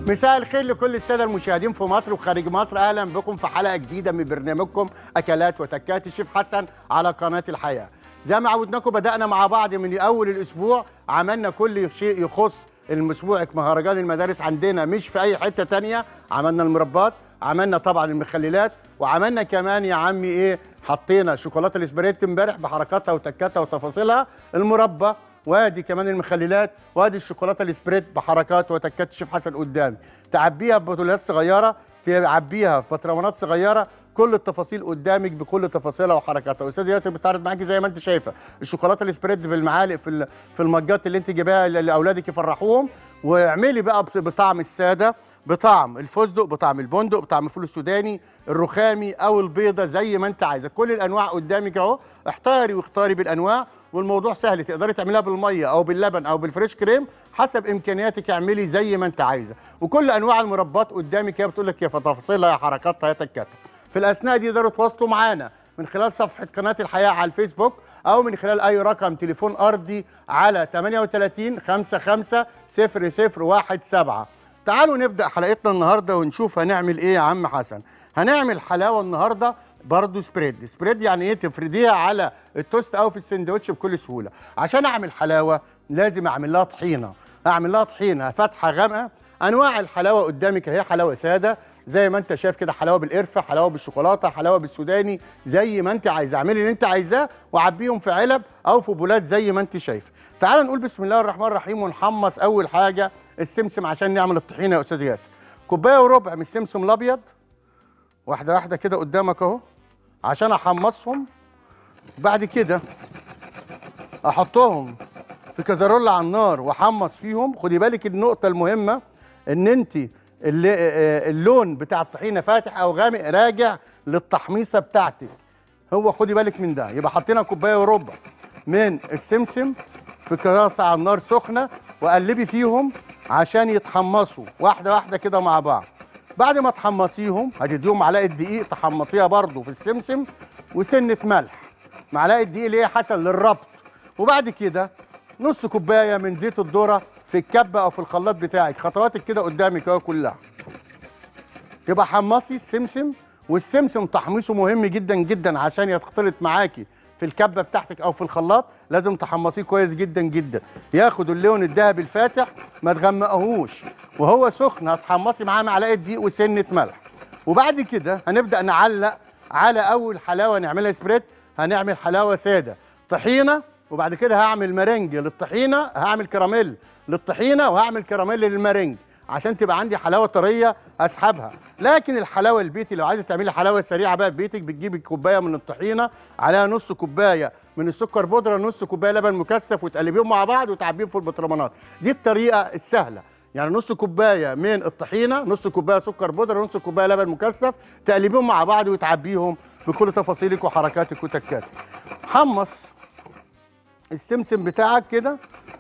مساء الخير لكل الساده المشاهدين في مصر وخارج مصر اهلا بكم في حلقه جديده من برنامجكم اكلات وتكات الشيف حسن على قناه الحياه زي ما عودناكم بدانا مع بعض من اول الاسبوع عملنا كل شيء يخص المسبوع مهرجان المدارس عندنا مش في اي حته تانية عملنا المربات عملنا طبعا المخللات وعملنا كمان يا عمي ايه حطينا شوكولاته الاسبريت امبارح بحركاتها وتكاتها وتفاصيلها المربى وادي كمان المخللات وادي الشوكولاته الاسبريت بحركات وتكات الشيف حسن قدامي تعبيها ببطولات صغيره تعبيها في بطرمانات صغيره كل التفاصيل قدامك بكل تفاصيلها وحركاتها استاذ ياسر بيستعرض معاكي زي ما انت شايفه الشوكولاته الاسبريد بالمعالق في ال- في المجات اللي انت جايباها لاولادك يفرحوهم واعملي بقى بس- بطعم الساده بطعم الفستق بطعم البندق بطعم الفول السوداني الرخامي او البيضه زي ما انت عايزه كل الانواع قدامك اهو احتاري واختاري بالانواع والموضوع سهل تقدري تعمليها بالميه او باللبن او بالفريش كريم حسب امكانياتك اعملي زي ما انت عايزه وكل انواع المربات قدامك هي بتقول لك يا تفاصيلها يا حركاتها يا تكاتها في الاثناء دي تقدروا تواصلوا معانا من خلال صفحه قناه الحياه على الفيسبوك او من خلال اي رقم تليفون ارضي على 38 55 0017 تعالوا نبدا حلقتنا النهارده ونشوف هنعمل ايه يا عم حسن هنعمل حلاوه النهارده برضو سبريد سبريد يعني ايه تفرديها على التوست او في السندوتش بكل سهوله عشان اعمل حلاوه لازم اعمل لها طحينه اعمل لها طحينه فاتحه غامقه انواع الحلاوه قدامك اهي حلاوه ساده زي ما انت شايف كده حلاوه بالقرفه حلاوه بالشوكولاته حلاوه بالسوداني زي ما انت عايزه اعملي اللي انت عايزاه وعبيهم في علب او في بولات زي ما انت شايف تعال نقول بسم الله الرحمن الرحيم ونحمص اول حاجه السمسم عشان نعمل الطحينه يا استاذ ياسر كوبايه وربع من السمسم الابيض واحده واحده كده قدامك اهو عشان احمصهم بعد كده احطهم في كزرولة على النار واحمص فيهم خدي بالك النقطه المهمه ان انت اللي آه، اللون بتاع الطحينه فاتح او غامق راجع للتحميصه بتاعتك هو خدي بالك من ده يبقى حطينا كوبايه وربع من السمسم في كراسه على النار سخنه وقلبي فيهم عشان يتحمصوا واحده واحده كده مع بعض بعد ما تحمصيهم هتديهم معلقه دقيق تحمصيها برضو في السمسم وسنه ملح معلقه دقيق اللي هي حسن للربط وبعد كده نص كوبايه من زيت الذره في الكبه او في الخلاط بتاعك خطواتك كده قدامك اهو كلها يبقى حمصي السمسم والسمسم تحميصه مهم جدا جدا عشان يختلط معاكي في الكبه بتاعتك او في الخلاط لازم تحمصيه كويس جدا جدا ياخد اللون الذهبي الفاتح ما تغمقهوش وهو سخن هتحمصي معاه معلقه دقيق وسنه ملح وبعد كده هنبدا نعلق على اول حلاوه نعملها سبريت هنعمل حلاوه ساده طحينه وبعد كده هعمل مرنج للطحينه هعمل كراميل للطحينه وهعمل كراميل للمرنج عشان تبقى عندي حلاوه طريه اسحبها لكن الحلاوه البيتي لو عايزه تعملي حلاوه سريعه بقى في بيتك بتجيبي كوبايه من الطحينه عليها نص كوبايه من السكر بودره نص كوبايه لبن مكثف وتقلبيهم مع بعض وتعبيهم في البطرمانات دي الطريقه السهله يعني نص كوبايه من الطحينه نص كوبايه سكر بودره نص كوبايه لبن مكثف تقلبيهم مع بعض وتعبيهم بكل تفاصيلك وحركاتك وتكاتك حمص السمسم بتاعك كده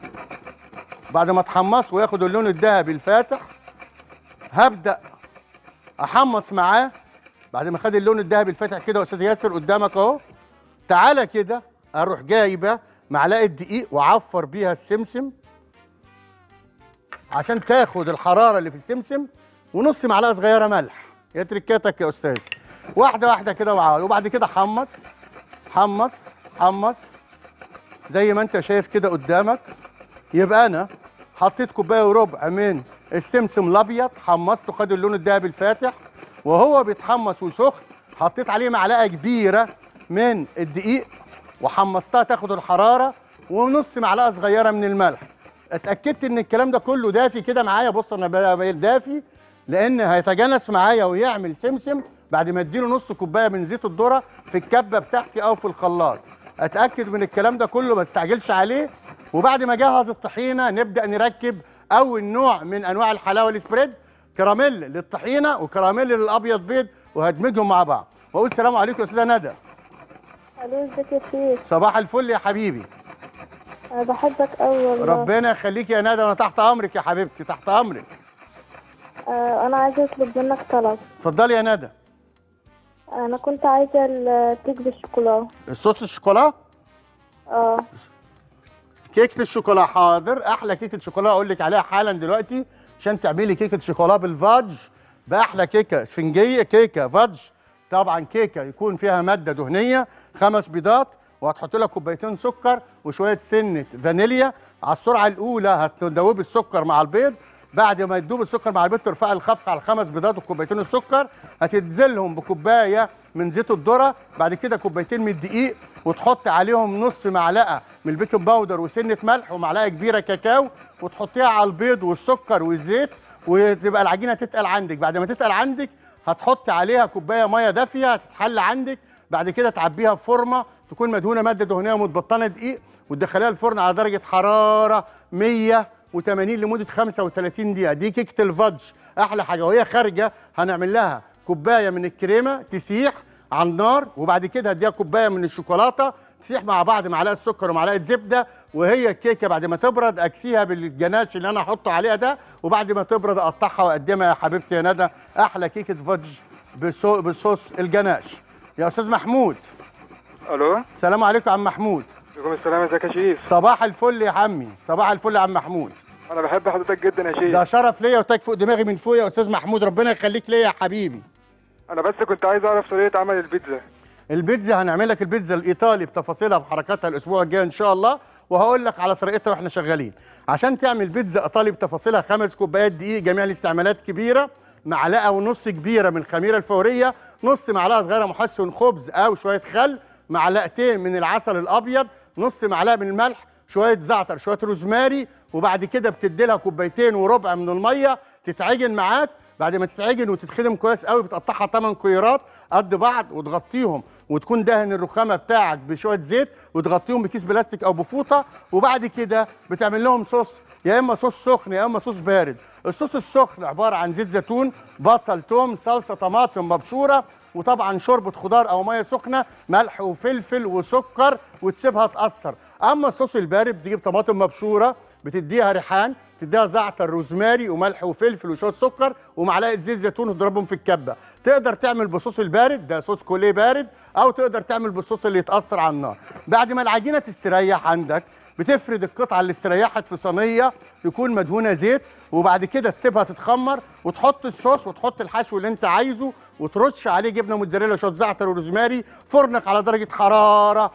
بعد ما تحمص وياخد اللون الذهبي الفاتح هبدا احمص معاه بعد ما خد اللون الذهبي الفاتح كده يا استاذ ياسر قدامك اهو تعالى كده اروح جايبه معلقه دقيق وعفر بيها السمسم عشان تاخد الحراره اللي في السمسم ونص معلقه صغيره ملح يا تركاتك يا استاذ واحده واحده كده وعاود وبعد كده حمص حمص حمص زي ما انت شايف كده قدامك يبقى انا حطيت كوبايه وربع من السمسم الابيض حمصته خد اللون الذهبي الفاتح وهو بيتحمص وسخن حطيت عليه معلقه كبيره من الدقيق وحمصتها تاخد الحراره ونص معلقه صغيره من الملح اتاكدت ان الكلام ده كله دافي كده معايا بص انا بعمل دافي لان هيتجانس معايا ويعمل سمسم بعد ما اديله نص كوبايه من زيت الذره في الكبه بتاعتي او في الخلاط اتاكد من الكلام ده كله ما استعجلش عليه وبعد ما اجهز الطحينه نبدا نركب اول نوع من انواع الحلاوه السبريد كراميل للطحينه وكراميل للابيض بيض وهدمجهم مع بعض واقول سلام عليكم يا استاذه ندى الو ازيك يا شيخ صباح الفل يا حبيبي انا بحبك قوي والله ربنا يخليك يا ندى وانا تحت امرك يا حبيبتي تحت امرك آه انا عايزه اطلب منك طلب اتفضلي يا ندى انا كنت عايزه الكيك بالشوكولاته الصوص الشوكولا اه كيكه الشوكولا حاضر احلى كيكه شوكولا اقول لك عليها حالا دلوقتي عشان تعملي كيكه شوكولا بالفادج باحلى كيكه اسفنجيه كيكه فادج طبعا كيكه يكون فيها ماده دهنيه خمس بيضات وهتحط لها كوبايتين سكر وشويه سنه فانيليا على السرعه الاولى هتدوبي السكر مع البيض بعد ما يدوب السكر مع البيض ترفعي الخفق على الخمس بيضات وكوبايتين السكر هتنزلهم بكوبايه من زيت الذره بعد كده كوبايتين من الدقيق وتحط عليهم نص معلقه من البيكنج باودر وسنه ملح ومعلقه كبيره كاكاو وتحطيها على البيض والسكر والزيت وتبقى العجينه تتقل عندك بعد ما تتقل عندك هتحط عليها كوبايه ميه دافيه هتتحل عندك بعد كده تعبيها في فورمه تكون مدهونه ماده دهنيه ومتبطنه دقيق وتدخليها الفرن على درجه حراره 180 لمده 35 دقيقه دي كيكه الفادج احلى حاجه وهي خارجه هنعمل لها كوبايه من الكريمه تسيح على النار وبعد كده هديها كوبايه من الشوكولاته تسيح مع بعض معلقه سكر ومعلقه زبده وهي الكيكه بعد ما تبرد اكسيها بالجناش اللي انا احطه عليها ده وبعد ما تبرد اقطعها واقدمها يا حبيبتي يا ندى احلى كيكه فادج بصو- بصوص الجناش يا استاذ محمود الو السلام عليكم يا عم محمود عليكم السلام ازيك يا شيف صباح الفل يا عمي صباح الفل يا عم محمود انا بحب حضرتك جدا يا ده شيف شرف ليا وتاج فوق دماغي من فوق يا استاذ محمود ربنا يخليك ليا يا حبيبي انا بس كنت عايز اعرف طريقه عمل البيتزا البيتزا هنعمل لك البيتزا الايطالي بتفاصيلها بحركاتها الاسبوع الجاي ان شاء الله وهقول لك على طريقتها واحنا شغالين عشان تعمل بيتزا ايطالي بتفاصيلها خمس كوبايات دقيق جميع الاستعمالات كبيره معلقه ونص كبيره من الخميره الفوريه نص معلقه صغيره محسن خبز او شويه خل معلقتين من العسل الابيض نص معلقه من الملح شويه زعتر شويه روزماري وبعد كده بتدي لها كوبايتين وربع من الميه تتعجن معاك بعد ما تتعجن وتتخدم كويس قوي بتقطعها 8 كويرات قد بعض وتغطيهم وتكون دهن الرخامه بتاعك بشويه زيت وتغطيهم بكيس بلاستيك او بفوطه وبعد كده بتعمل لهم صوص يا اما صوص سخن يا اما صوص بارد الصوص السخن عباره عن زيت زيتون بصل توم صلصه طماطم مبشوره وطبعا شوربه خضار او ميه سخنه ملح وفلفل وسكر وتسيبها تاثر اما الصوص البارد بتجيب طماطم مبشوره بتديها ريحان تديها زعتر روزماري وملح وفلفل وشويه سكر ومعلقه زيت زيتون وتضربهم في الكبه تقدر تعمل بصوص البارد ده صوص كوليه بارد او تقدر تعمل بالصوص اللي يتاثر على النار بعد ما العجينه تستريح عندك بتفرد القطعه اللي استريحت في صينيه يكون مدهونه زيت وبعد كده تسيبها تتخمر وتحط الصوص وتحط الحشو اللي انت عايزه وترش عليه جبنه موتزاريلا وشويه زعتر وروزماري فرنك على درجه حراره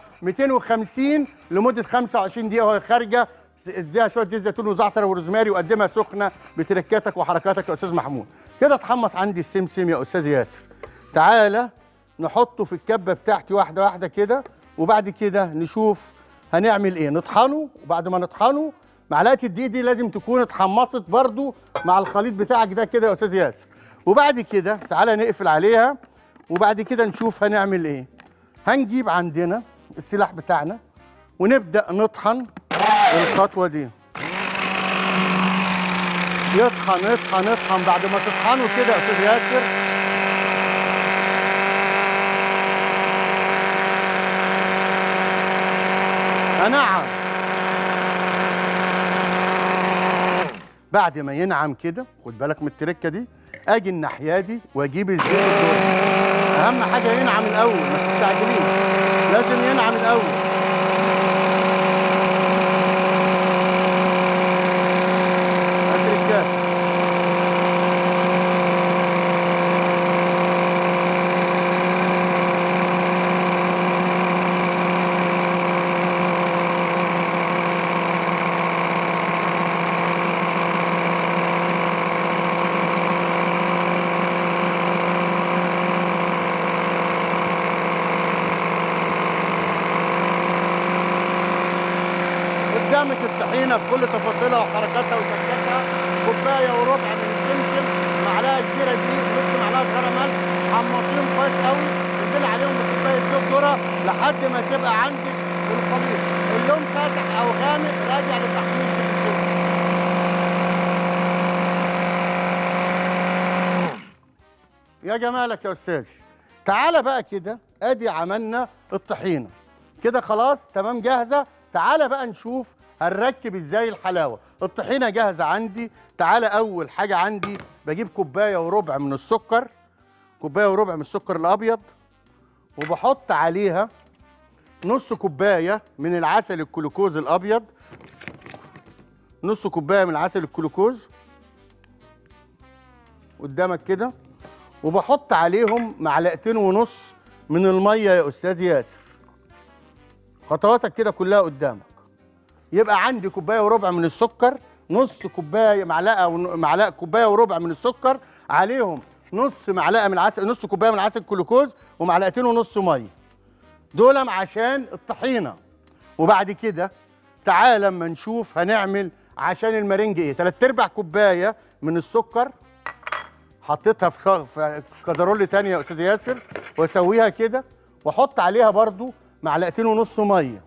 250 لمده 25 دقيقه وهي خارجه اديها شويه زيت زيتون وزعتر وروزماري وقدمها سخنه بتركاتك وحركاتك يا استاذ محمود كده اتحمص عندي السمسم يا استاذ ياسر تعالى نحطه في الكبه بتاعتي واحده واحده كده وبعد كده نشوف هنعمل ايه نطحنه وبعد ما نطحنه معلقه الدقيق دي لازم تكون اتحمصت برضو مع الخليط بتاعك ده كده يا استاذ ياسر وبعد كده تعالى نقفل عليها وبعد كده نشوف هنعمل ايه هنجيب عندنا السلاح بتاعنا ونبدا نطحن الخطوه دي يطحن يطحن يطحن بعد ما تطحنه كده يا استاذ ياسر انعم بعد ما ينعم كده خد بالك من التركه دي اجي الناحيه دي واجيب الزيت الذري اهم حاجه ينعم الاول ما تستعجليش لازم ينعم الاول التركات قدامك الطحينه بكل تفاصيلها وحركاتها وشكلها كوبايه وربع من السمسم معلقه كبيره دقيق نص معلقه صغيره ملح حمصيهم كويس قوي انزلي عليهم بكوبايه زيت ذره لحد ما تبقى عندك الخليط اللون فاتح او غامق راجع لتحميص الزيت يا جمالك يا استاذي تعالى بقى كده ادي عملنا الطحينه كده خلاص تمام جاهزه تعالى بقى نشوف هنركب ازاي الحلاوه الطحينه جاهزه عندي تعالى اول حاجه عندي بجيب كوبايه وربع من السكر كوبايه وربع من السكر الابيض وبحط عليها نص كوبايه من العسل الكلوكوز الابيض نص كوبايه من العسل الكلوكوز قدامك كده وبحط عليهم معلقتين ونص من الميه يا استاذ ياسر خطواتك كده كلها قدامك يبقى عندي كوبايه وربع من السكر نص كوبايه معلقه ون- معلقه كوبايه وربع من السكر عليهم نص معلقه من العسل نص كوبايه من العسل الجلوكوز ومعلقتين ونص ميه دول عشان الطحينه وبعد كده تعال لما نشوف هنعمل عشان المارينج ايه تلات ارباع كوبايه من السكر حطيتها في خ- في كزرول تانية يا استاذ ياسر واسويها كده واحط عليها برضو معلقتين ونص ميه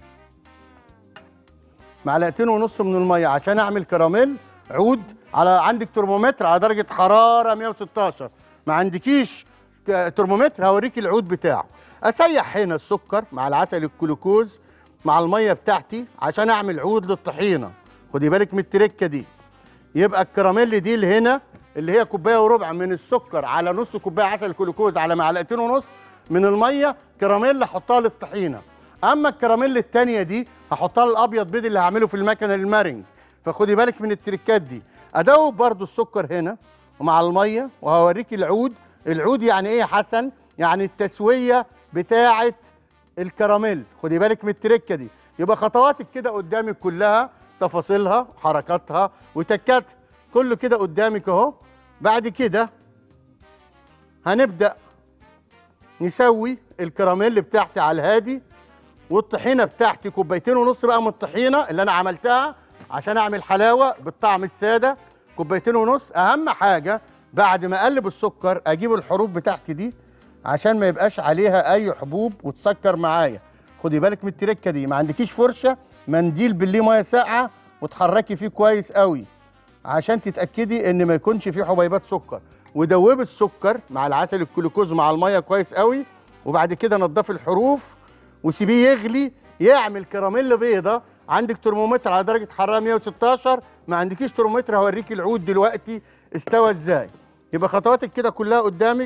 معلقتين ونص من الميه عشان اعمل كراميل عود على عندك ترمومتر على درجه حراره 116 ما عندكيش ك- ترمومتر هوريك العود بتاعه اسيح هنا السكر مع العسل الجلوكوز مع الميه بتاعتي عشان اعمل عود للطحينه خدي بالك من التركه دي يبقى الكراميل دي اللي هنا اللي هي كوبايه وربع من السكر على نص كوبايه عسل جلوكوز على معلقتين ونص من الميه كراميل احطها للطحينه اما الكراميل التانية دي هحطها الابيض بيض اللي هعمله في المكنه المارنج فخدي بالك من التركات دي ادوب برضو السكر هنا ومع الميه وهوريك العود العود يعني ايه يا حسن يعني التسويه بتاعه الكراميل خدي بالك من التركه دي يبقى خطواتك كده قدامك كلها تفاصيلها حركاتها وتكاتها كله كده قدامك اهو بعد كده هنبدا نسوي الكراميل بتاعتي على الهادي والطحينه بتاعتي كوبايتين ونص بقى من الطحينه اللي انا عملتها عشان اعمل حلاوه بالطعم الساده كوبايتين ونص اهم حاجه بعد ما اقلب السكر اجيب الحروب بتاعتي دي عشان ما يبقاش عليها اي حبوب وتسكر معايا خدي بالك من التركه دي ما عندكيش فرشه منديل بالليه ميه ساقعه وتحركي فيه كويس قوي عشان تتاكدي ان ما يكونش فيه حبيبات سكر ودوبي السكر مع العسل الجلوكوز مع الميه كويس قوي وبعد كده نضفي الحروف وسيبيه يغلي يعمل كراميل بيضه عندك ترمومتر على درجه حراره 116 ما عندكيش ترمومتر هوريك العود دلوقتي استوى ازاي يبقى خطواتك كده كلها قدامك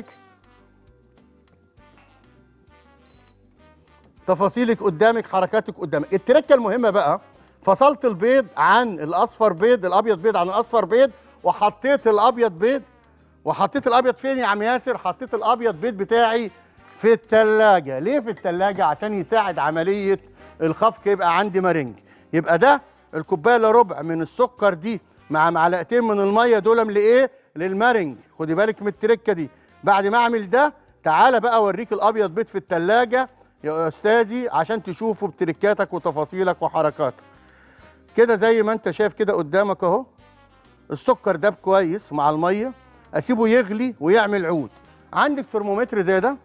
تفاصيلك قدامك حركاتك قدامك التركه المهمه بقى فصلت البيض عن الاصفر بيض الابيض بيض عن الاصفر بيض وحطيت الابيض بيض وحطيت الابيض فين يا عم ياسر حطيت الابيض بيض بتاعي في التلاجة ليه في التلاجة عشان يساعد عملية الخفق يبقى عندي مارنج يبقى ده الكوباية الا ربع من السكر دي مع معلقتين من المية دول لايه للمارنج خدي بالك من التركة دي بعد ما اعمل ده تعالى بقى اوريك الابيض بيض في التلاجة يا استاذي عشان تشوفوا بتركاتك وتفاصيلك وحركاتك كده زي ما انت شايف كده قدامك اهو السكر داب كويس مع الميه اسيبه يغلي ويعمل عود عندك ترمومتر زي ده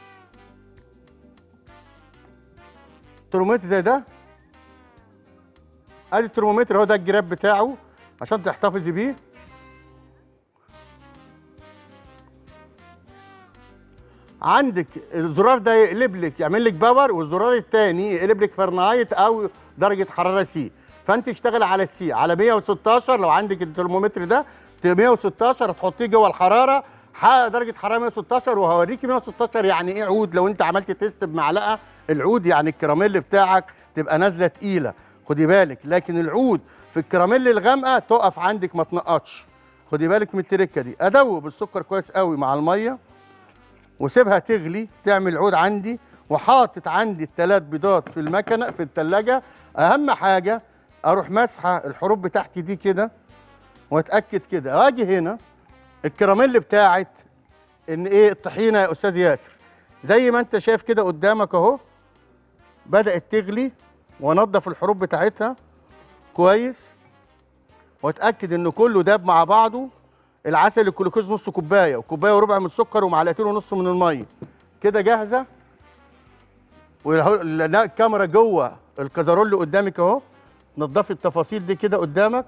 ترمومتر زي ده ادي الترمومتر اهو ده الجراب بتاعه عشان تحتفظي بيه عندك الزرار ده يقلب لك يعمل لك باور والزرار الثاني يقلب لك فرنايت او درجه حراره سي فانت اشتغل على السي على 116 لو عندك الترمومتر ده 116 تحطيه جوه الحراره حقق درجه حراره 116 وهوريكي 116 يعني ايه عود لو انت عملت تيست بمعلقه العود يعني الكراميل بتاعك تبقى نازله تقيله خدي بالك لكن العود في الكراميل الغامقه تقف عندك ما تنقطش خدي بالك من التركه دي ادوب السكر كويس قوي مع الميه وسيبها تغلي تعمل عود عندي وحاطط عندي الثلاث بيضات في المكنه في الثلاجه اهم حاجه اروح ماسحه الحروب بتاعتي دي كده واتاكد كده واجي هنا الكراميل بتاعت ان ايه الطحينه يا استاذ ياسر زي ما انت شايف كده قدامك اهو بدات تغلي وانضف الحروب بتاعتها كويس واتاكد ان كله داب مع بعضه العسل الجلوكوز نص كوبايه وكوبايه وربع من السكر ومعلقتين ونص من الميه كده جاهزه والكاميرا جوه الكازرول اللي قدامك اهو نضفي التفاصيل دي كده قدامك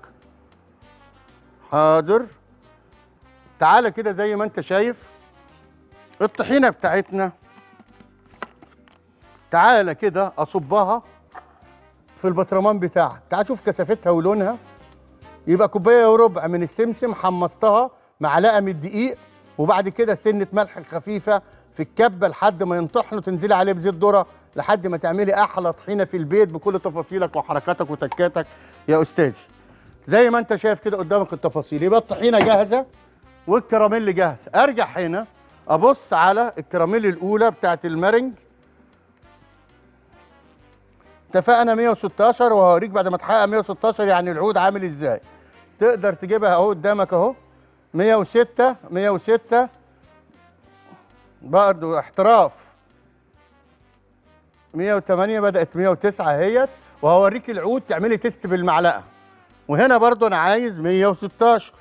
حاضر تعالى كده زي ما انت شايف الطحينه بتاعتنا تعالى كده اصبها في البطرمان بتاعك تعال شوف كثافتها ولونها يبقى كوبايه وربع من السمسم حمصتها معلقه من الدقيق وبعد كده سنه ملح خفيفه في الكبه لحد ما ينطحن وتنزلي عليه بزيت ذره لحد ما تعملي احلى طحينه في البيت بكل تفاصيلك وحركاتك وتكاتك يا استاذي زي ما انت شايف كده قدامك التفاصيل يبقى الطحينه جاهزه والكراميل جاهز ارجع هنا ابص على الكراميل الاولى بتاعت المارنج اتفقنا 116 وهوريك بعد ما تحقق 116 يعني العود عامل ازاي تقدر تجيبها اهو قدامك اهو 106 106 برضه احتراف 108 بدأت 109 اهيت وهوريك العود تعملي تيست بالمعلقة وهنا برضه انا عايز 116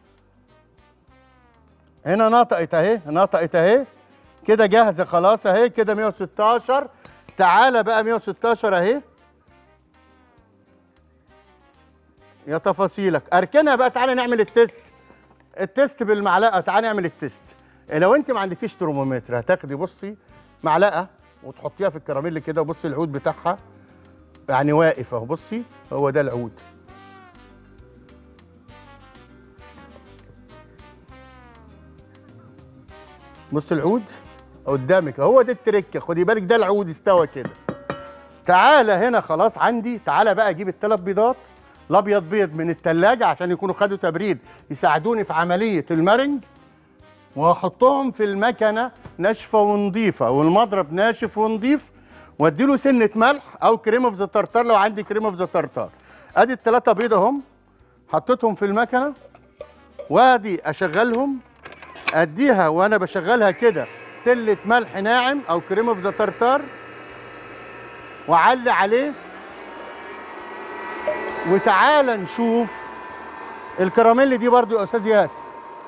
هنا نطقت اهي نطقت اهي كده جاهزة خلاص اهي كده 116 تعالى بقى 116 اهي يا تفاصيلك اركنها بقى تعالى نعمل التيست التيست بالمعلقه تعالى نعمل التيست لو انت ما عندكيش ترمومتر هتاخدي بصي معلقه وتحطيها في الكراميل كده وبصي العود بتاعها يعني واقف اهو بصي هو ده العود بص العود قدامك هو ده التركه خدي بالك ده العود استوى كده تعالى هنا خلاص عندي تعالى بقى اجيب الثلاث بيضات الابيض بيض من الثلاجه عشان يكونوا خدوا تبريد يساعدوني في عمليه المارنج واحطهم في المكنه ناشفه ونظيفه والمضرب ناشف ونظيف وادي له سنه ملح او كريم اوف ذا ترتار لو عندي كريم اوف ذا ترتار ادي الثلاثه بيض اهم حطيتهم في المكنه وادي اشغلهم اديها وانا بشغلها كده سله ملح ناعم او كريم اوف ذا ترتار وعلي عليه وتعالى نشوف الكراميل دي برضو يا استاذ ياسر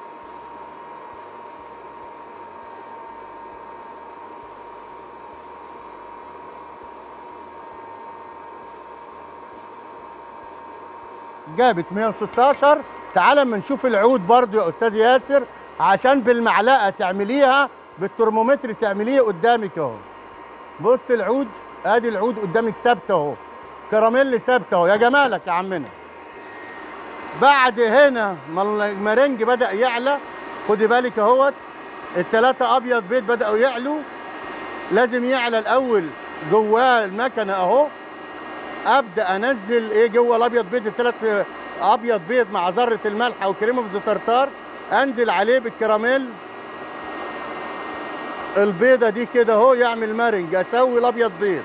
جابت 116 تعالى اما نشوف العود برضو يا استاذ ياسر عشان بالمعلقه تعمليها بالترمومتر تعمليه قدامك اهو بص العود ادي العود قدامك ثابته اهو كراميل ثابته اهو يا جمالك يا عمنا بعد هنا ما المارنج بدا يعلى خدي بالك اهوت الثلاثه ابيض بيض بداوا يعلوا لازم يعلى الاول جواه المكنه اهو ابدا انزل ايه جوه الابيض بيض الثلاث ابيض بيض مع ذره الملح او كريمه ترتار انزل عليه بالكراميل البيضه دي كده اهو يعمل مارنج اسوي الابيض بيض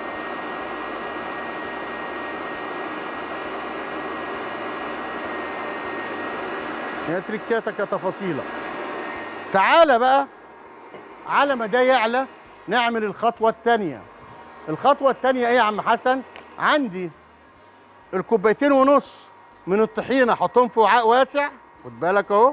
يا تركاتك يا تفاصيلك تعالى بقى على ما ده يعلى نعمل الخطوه الثانيه الخطوه الثانيه ايه يا عم حسن عندي الكوبايتين ونص من الطحينه احطهم في وعاء واسع خد بالك اهو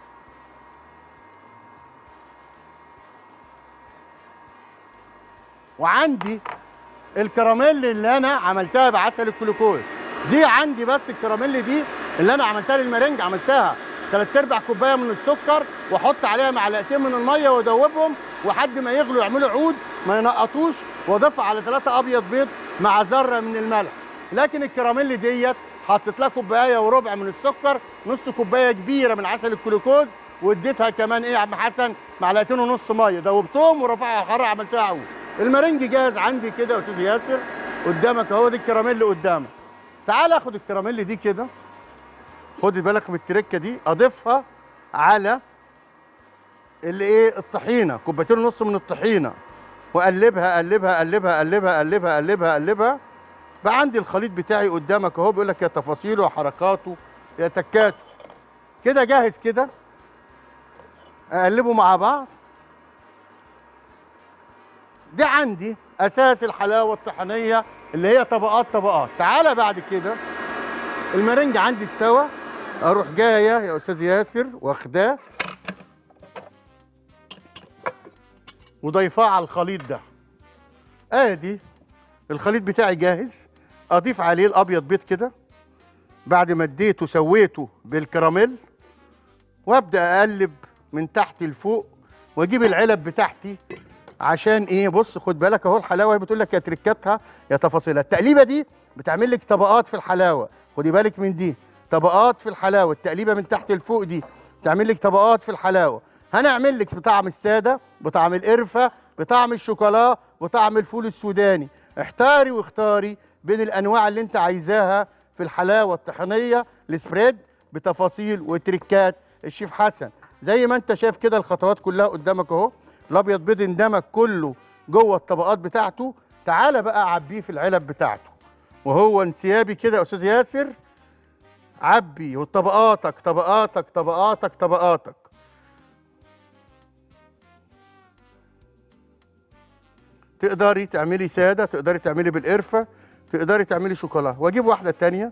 وعندي الكراميل اللي انا عملتها بعسل الجلوكوز دي عندي بس الكراميل دي اللي انا عملتها للمرنج عملتها ثلاث ارباع كوبايه من السكر واحط عليها معلقتين من الميه وادوبهم وحد ما يغلوا يعملوا عود ما ينقطوش واضيفها على ثلاثه ابيض بيض مع ذره من الملح لكن الكراميل ديت حطيت لها كوبايه وربع من السكر نص كوبايه كبيره من عسل الجلوكوز واديتها كمان ايه يا عم حسن معلقتين ونص ميه دوبتهم ورفعها حراره عملتها عود المارنج جاهز عندي كده يا استاذ ياسر قدامك اهو دي الكراميل قدامك تعال اخد الكراميل دي كده خد بالك من التركه دي اضيفها على اللي ايه الطحينه كوبايتين ونص من الطحينه واقلبها اقلبها اقلبها اقلبها اقلبها اقلبها اقلبها بقى عندي الخليط بتاعي قدامك اهو بيقول لك يا تفاصيله يا حركاته يا تكاته كده جاهز كده اقلبه مع بعض دي عندي اساس الحلاوه الطحينيه اللي هي طبقات طبقات تعالى بعد كده المارنج عندي استوى اروح جايه يا استاذ ياسر واخداه وضيفاه على الخليط ده ادي الخليط بتاعي جاهز اضيف عليه الابيض بيض كده بعد ما اديته سويته بالكراميل وابدا اقلب من تحت لفوق واجيب العلب بتاعتي عشان ايه بص خد بالك اهو الحلاوه هي بتقول لك يا تركاتها يا تفاصيلها التقليبه دي بتعمل لك طبقات في الحلاوه خدي بالك من دي طبقات في الحلاوه التقليبه من تحت لفوق دي بتعمل لك طبقات في الحلاوه هنعمل لك بطعم الساده بطعم القرفه بطعم الشوكولا بطعم الفول السوداني احتاري واختاري بين الانواع اللي انت عايزاها في الحلاوه الطحينيه السبريد بتفاصيل وتركات الشيف حسن زي ما انت شايف كده الخطوات كلها قدامك اهو الابيض بيض اندمج كله جوه الطبقات بتاعته تعالى بقى عبيه في العلب بتاعته وهو انسيابي كده يا استاذ ياسر عبي وطبقاتك طبقاتك طبقاتك طبقاتك تقدري تعملي ساده تقدري تعملي بالقرفه تقدري تعملي شوكولاته واجيب واحده تانية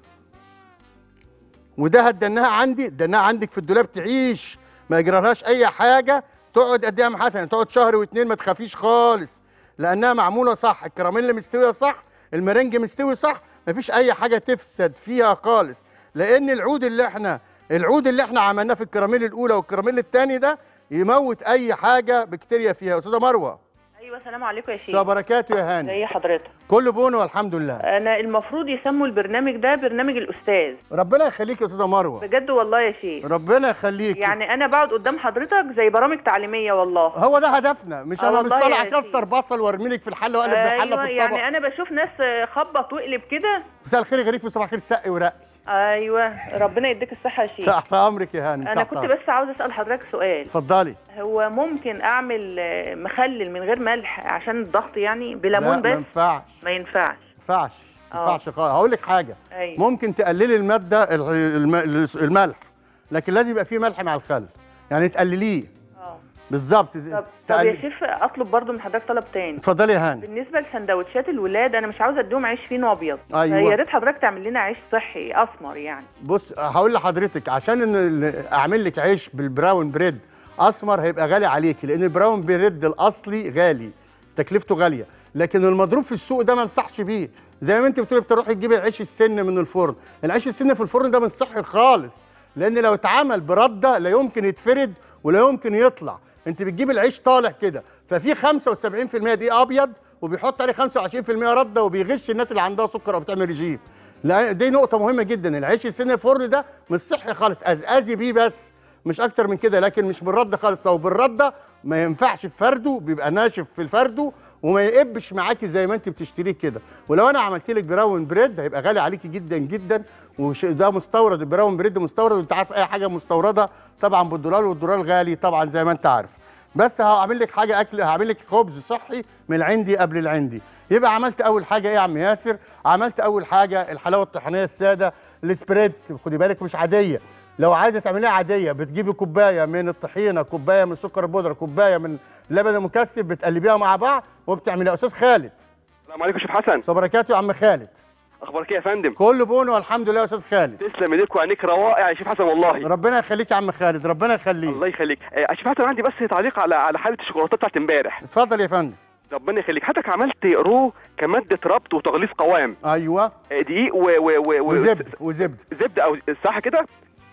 وده هتدناها عندي دناها عندك في الدولاب تعيش ما يجرالهاش اي حاجه تقعد قد ايه يا عم حسن تقعد شهر واتنين ما تخافيش خالص لانها معموله صح الكراميل مستويه صح المرنج مستوي صح مفيش اي حاجه تفسد فيها خالص لان العود اللي احنا العود اللي احنا عملناه في الكراميل الاولى والكراميل الثاني ده يموت اي حاجه بكتيريا فيها استاذه مروه ايوه السلام عليكم يا شيخ مساء بركاته يا هاني زي حضرتك كله بون والحمد لله انا المفروض يسموا البرنامج ده برنامج الاستاذ ربنا يخليك يا استاذه مروه بجد والله يا شيخ ربنا يخليك يعني انا بقعد قدام حضرتك زي برامج تعليميه والله هو ده هدفنا مش آه انا مش والله طالع يا اكسر سيدي. بصل وارمي لك في الحله واقلب بالحله ايوه في الطبق يعني انا بشوف ناس خبط واقلب كده مساء الخير يا غريب وصباح الخير سقي ورقي ايوه ربنا يديك الصحه يا شيخ تحت امرك يا هاني انا تحت كنت أمرك. بس عاوز اسال حضرتك سؤال اتفضلي هو ممكن اعمل آه، مخلل من غير ملح عشان الضغط يعني بليمون لا ما بس ينفعش ما ينفعش ما ينفعش ما آه. ينفعش خالص هقول لك حاجه ايوه ممكن تقللي الماده ال- الم- الملح لكن لازم يبقى فيه ملح مع الخل يعني تقلليه اه بالظبط طب طب تقلل- يا شيف اطلب برضو من حضرتك طلب تاني اتفضلي يا هاني بالنسبه لسندوتشات الولاد انا مش عاوزه اديهم عيش فينو ابيض أيوة. يا ريت حضرتك تعمل لنا عيش صحي اسمر يعني بص هقول لحضرتك عشان ان ال- اعمل لك عيش بالبراون بريد اسمر هيبقى غالي عليكي لان البراون بريد الاصلي غالي تكلفته غاليه لكن المضروب في السوق ده ما انصحش بيه زي ما انت بتقولي بتروحي تجيبي العيش السن من الفرن العيش السن في الفرن ده مش صحي خالص لان لو اتعمل برده لا يمكن يتفرد ولا يمكن يطلع انت بتجيب العيش طالع كده ففي 75% دي ابيض وبيحط عليه 25% رده وبيغش الناس اللي عندها سكر او بتعمل رجيم لا دي نقطة مهمة جدا العيش السن الفرن ده مش صحي خالص ازازي بيه بس مش اكتر من كده لكن مش بالرد خالص لو بالرده ما ينفعش في فرده بيبقى ناشف في الفرده وما يقبش معاكي زي ما انت بتشتريه كده ولو انا عملت لك براون بريد هيبقى غالي عليكي جدا جدا وده مستورد البراون بريد مستورد وانت عارف اي حاجه مستورده طبعا بالدولار والدولار غالي طبعا زي ما انت عارف بس هعمل لك حاجه اكل هعمل لك خبز صحي من العندي قبل العندي يبقى عملت اول حاجه ايه يا عم ياسر عملت اول حاجه الحلاوه الطحينيه الساده السبريد خدي بالك مش عاديه لو عايزه تعمليها عاديه بتجيبي كوبايه من الطحينه كوبايه من سكر البودره كوبايه من لبن المكثف بتقلبيها مع بعض وبتعمليها استاذ خالد السلام عليكم يا شيخ حسن صبركاته يا عم خالد اخبارك ايه يا فندم كله بون والحمد لله يا استاذ خالد تسلم ايديك وعينيك روائع يا شيخ حسن والله ربنا يخليك يا عم خالد ربنا يخليك الله يخليك آه، يا شيخ حسن عندي بس تعليق على على حاله الشوكولاته بتاعت امبارح اتفضل يا فندم ربنا يخليك حضرتك عملت رو كماده ربط وتغليف قوام ايوه آه، دقيق و و و و وزبده وزبده زبده او صح كده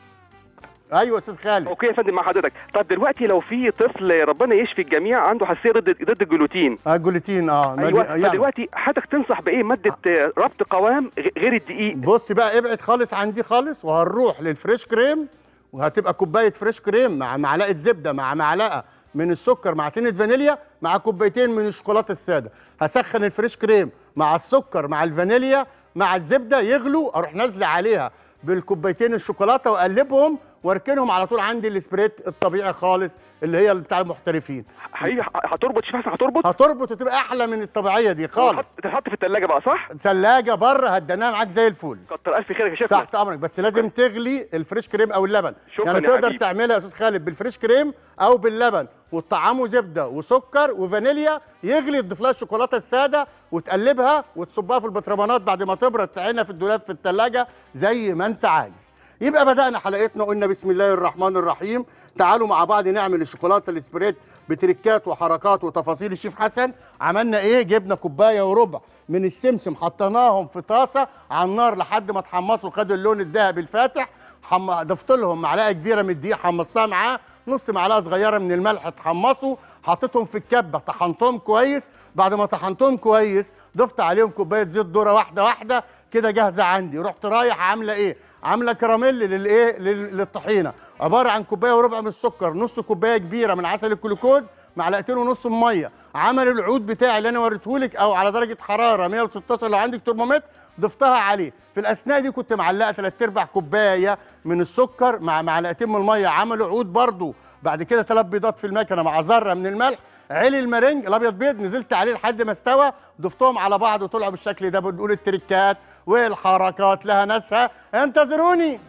ايوه يا استاذ خالد اوكي يا فندم مع حضرتك طب دلوقتي لو في طفل ربنا يشفي الجميع عنده حساسيه ضد ضد الجلوتين اه الجلوتين اه ما ايوه دي- يعني فدلوقتي حضرتك تنصح بايه ماده آه، ربط قوام غ- غير الدقيق بص بقى ابعد خالص عن دي خالص وهنروح للفريش كريم وهتبقى كوبايه فريش كريم مع معلقه زبده مع معلقه من السكر مع سنه فانيليا مع كوبايتين من الشوكولاته الساده هسخن الفريش كريم مع السكر مع الفانيليا مع الزبده يغلوا اروح نازله عليها بالكوبايتين الشوكولاته واقلبهم واركنهم على طول عندي السبريت الطبيعي خالص اللي هي بتاع المحترفين حقيقي ه- هتربط شيخ حسن هتربط هتربط وتبقى احلى من الطبيعيه دي خالص وتحط- تتحط في الثلاجه بقى صح ثلاجه بره هتدناها معاك زي الفل كتر الف خيرك يا شيخنا تحت امرك بس لازم تغلي الفريش كريم او اللبن شكراً يعني يا تقدر حبيبي. تعملها يا استاذ خالد بالفريش كريم او باللبن وتطعمه زبده وسكر وفانيليا يغلي تضيف لها الشوكولاته الساده وتقلبها وتصبها في البطرمانات بعد ما تبرد تعينها في الدولاب في الثلاجه زي ما انت عايز يبقى بدأنا حلقتنا قلنا بسم الله الرحمن الرحيم تعالوا مع بعض نعمل الشوكولاته السبريد بتركات وحركات وتفاصيل الشيف حسن عملنا ايه جبنا كوبايه وربع من السمسم حطيناهم في طاسه على النار لحد ما اتحمصوا خدوا اللون الذهبي الفاتح حم... ضفت لهم معلقه كبيره من الدقيق حمصتها معاه نص معلقه صغيره من الملح اتحمصوا حطيتهم في الكبه طحنتهم كويس بعد ما طحنتهم كويس ضفت عليهم كوبايه زيت ذره واحده واحده كده جاهزه عندي رحت رايح عامله ايه عامله كراميل للايه لل- للطحينه عباره عن كوبايه وربع من السكر نص كوبايه كبيره من عسل الجلوكوز معلقتين ونص ميه عمل العود بتاعي اللي انا وريتهولك او على درجه حراره 116 لو عندك ترمومتر ضفتها عليه في الاثناء دي كنت معلقه ثلاث ارباع كوبايه من السكر مع معلقتين من الميه عملوا عود برضو بعد كده ثلاث بيضات في المكنه مع ذره من الملح علي المارنج الابيض بيض نزلت عليه لحد ما استوى ضفتهم على بعض وطلعوا بالشكل ده بنقول التريكات والحركات لها ناسها انتظروني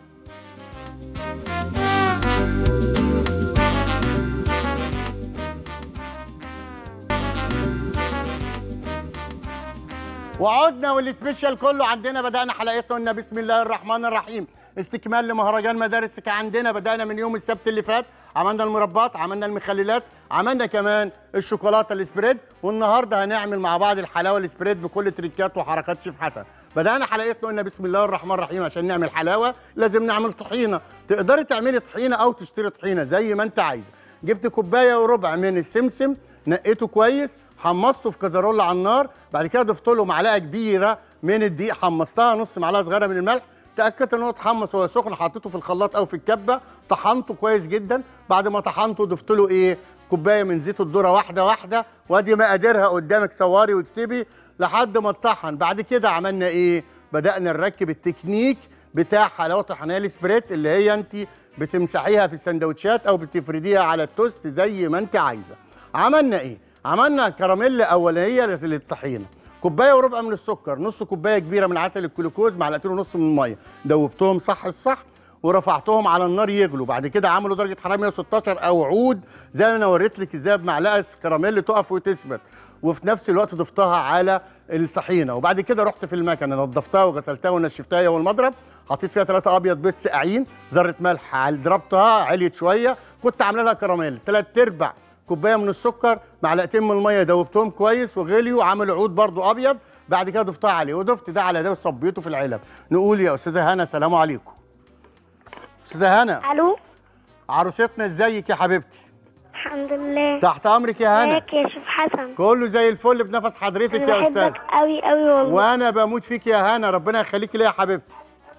وعدنا والسبيشال كله عندنا بدأنا حلقتنا قلنا بسم الله الرحمن الرحيم استكمال لمهرجان مدارسك عندنا بدأنا من يوم السبت اللي فات عملنا المربات عملنا المخللات عملنا كمان الشوكولاته السبريد والنهارده هنعمل مع بعض الحلاوه السبريد بكل تريكات وحركات شيف حسن بدأنا حلقتنا قلنا بسم الله الرحمن الرحيم عشان نعمل حلاوه لازم نعمل طحينه تقدري تعملي طحينه او تشتري طحينه زي ما انت عايزه جبت كوبايه وربع من السمسم نقيته كويس حمصته في كزرولة على النار بعد كده ضفت له معلقه كبيره من الدقيق حمصتها نص معلقه صغيره من الملح تاكدت ان هو اتحمص وهو سخن حطيته في الخلاط او في الكبه طحنته كويس جدا بعد ما طحنته ضفت له ايه كوبايه من زيت الذره واحده واحده وادي مقاديرها قدامك صوري واكتبي لحد ما اتطحن بعد كده عملنا ايه بدانا نركب التكنيك بتاع حلاوه طحينيه السبريت اللي هي انت بتمسحيها في السندوتشات او بتفرديها على التوست زي ما انت عايزه عملنا ايه عملنا كراميل اولانيه للطحينه كوبايه وربع من السكر نص كوبايه كبيره من عسل الجلوكوز معلقتين ونص من الميه دوبتهم صح الصح ورفعتهم على النار يغلوا بعد كده عملوا درجه حراره 116 او عود زي ما انا وريت لك ازاي بمعلقه كراميل تقف وتثبت وفي نفس الوقت ضفتها على الطحينه وبعد كده رحت في المكنه نضفتها وغسلتها ونشفتها هي والمضرب حطيت فيها ثلاثة ابيض بيض ساقعين ذره ملح عل- ضربتها عليت شويه كنت عامله لها كراميل ثلاث ارباع كوبايه من السكر معلقتين من الميه دوبتهم كويس وغليوا وعملوا عود برضو ابيض بعد كده ضفتها عليه وضفت ده على ده وصبيته في العلب نقول يا استاذه هنا سلام عليكم استاذه هنا الو عروستنا ازيك يا حبيبتي الحمد لله تحت امرك يا هنا ازيك يا شيف حسن كله زي الفل بنفس حضرتك انا يا استاذ بحبك قوي قوي والله وانا بموت فيك يا هنا ربنا يخليكي ليا يا حبيبتي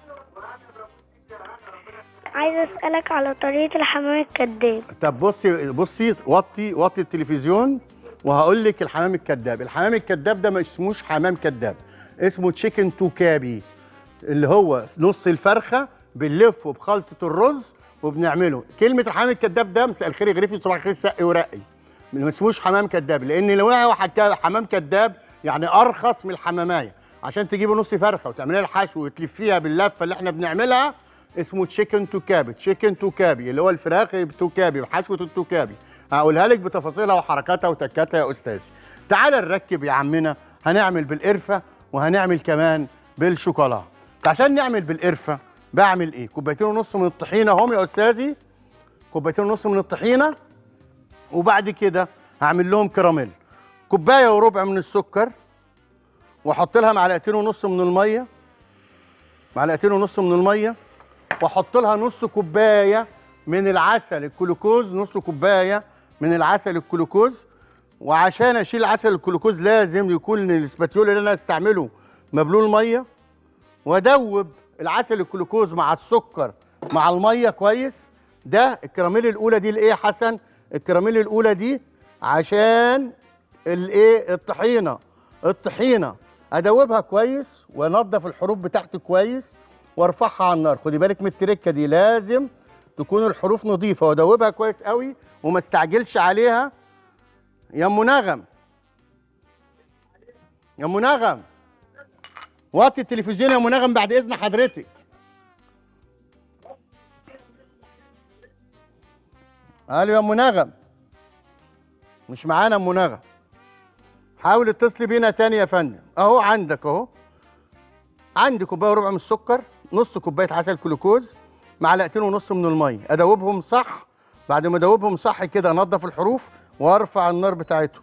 عايزه اسالك على طريقه الحمام الكداب طب بصي بصي وطي وطي التلفزيون وهقول لك الحمام الكذاب الحمام الكذاب ده ما اسموش حمام كذاب اسمه تشيكن توكابي اللي هو نص الفرخه بنلفه بخلطه الرز وبنعمله كلمه الحمام الكذاب ده مساء الخير يغرفي صباح الخير سقي ورقي ما اسموش حمام كذاب لان لو هو حكا- حمام كذاب يعني ارخص من الحمامايه عشان تجيبي نص فرخه وتعمليها الحشو وتلفيها باللفه اللي احنا بنعملها اسمه تشيكن توكابي تشيكن توكابي اللي هو الفراخ توكابي بحشوه التوكابي هقولها لك بتفاصيلها وحركاتها وتكاتها يا استاذي تعال نركب يا عمنا هنعمل بالقرفه وهنعمل كمان بالشوكولاته عشان نعمل بالقرفه بعمل ايه كوبايتين ونص من الطحينه اهم يا استاذي كوبايتين ونص من الطحينه وبعد كده هعمل لهم كراميل كوبايه وربع من السكر واحط لها معلقتين ونص من الميه معلقتين ونص من الميه واحط لها نص كوبايه من العسل الجلوكوز نص كوبايه من العسل الجلوكوز وعشان اشيل عسل الجلوكوز لازم يكون الاسباتيول اللي انا استعمله مبلول ميه وادوب العسل الجلوكوز مع السكر مع الميه كويس ده الكراميل الاولى دي لايه يا حسن الكراميل الاولى دي عشان الايه الطحينه الطحينه ادوبها كويس وانضف الحروف بتاعتي كويس وارفعها على النار خدي بالك من التركه دي لازم تكون الحروف نظيفه وادوبها كويس قوي وما استعجلش عليها يا ام نغم يا ام نغم وطي التلفزيون يا ام نغم بعد اذن حضرتك الو يا ام نغم مش معانا ام نغم حاول اتصلي بينا تاني يا فندم اهو عندك اهو عندي كوبايه وربع من السكر نص كوبايه عسل جلوكوز معلقتين ونص من الميه ادوبهم صح بعد ما ادوبهم صح كده انضف الحروف وارفع النار بتاعتهم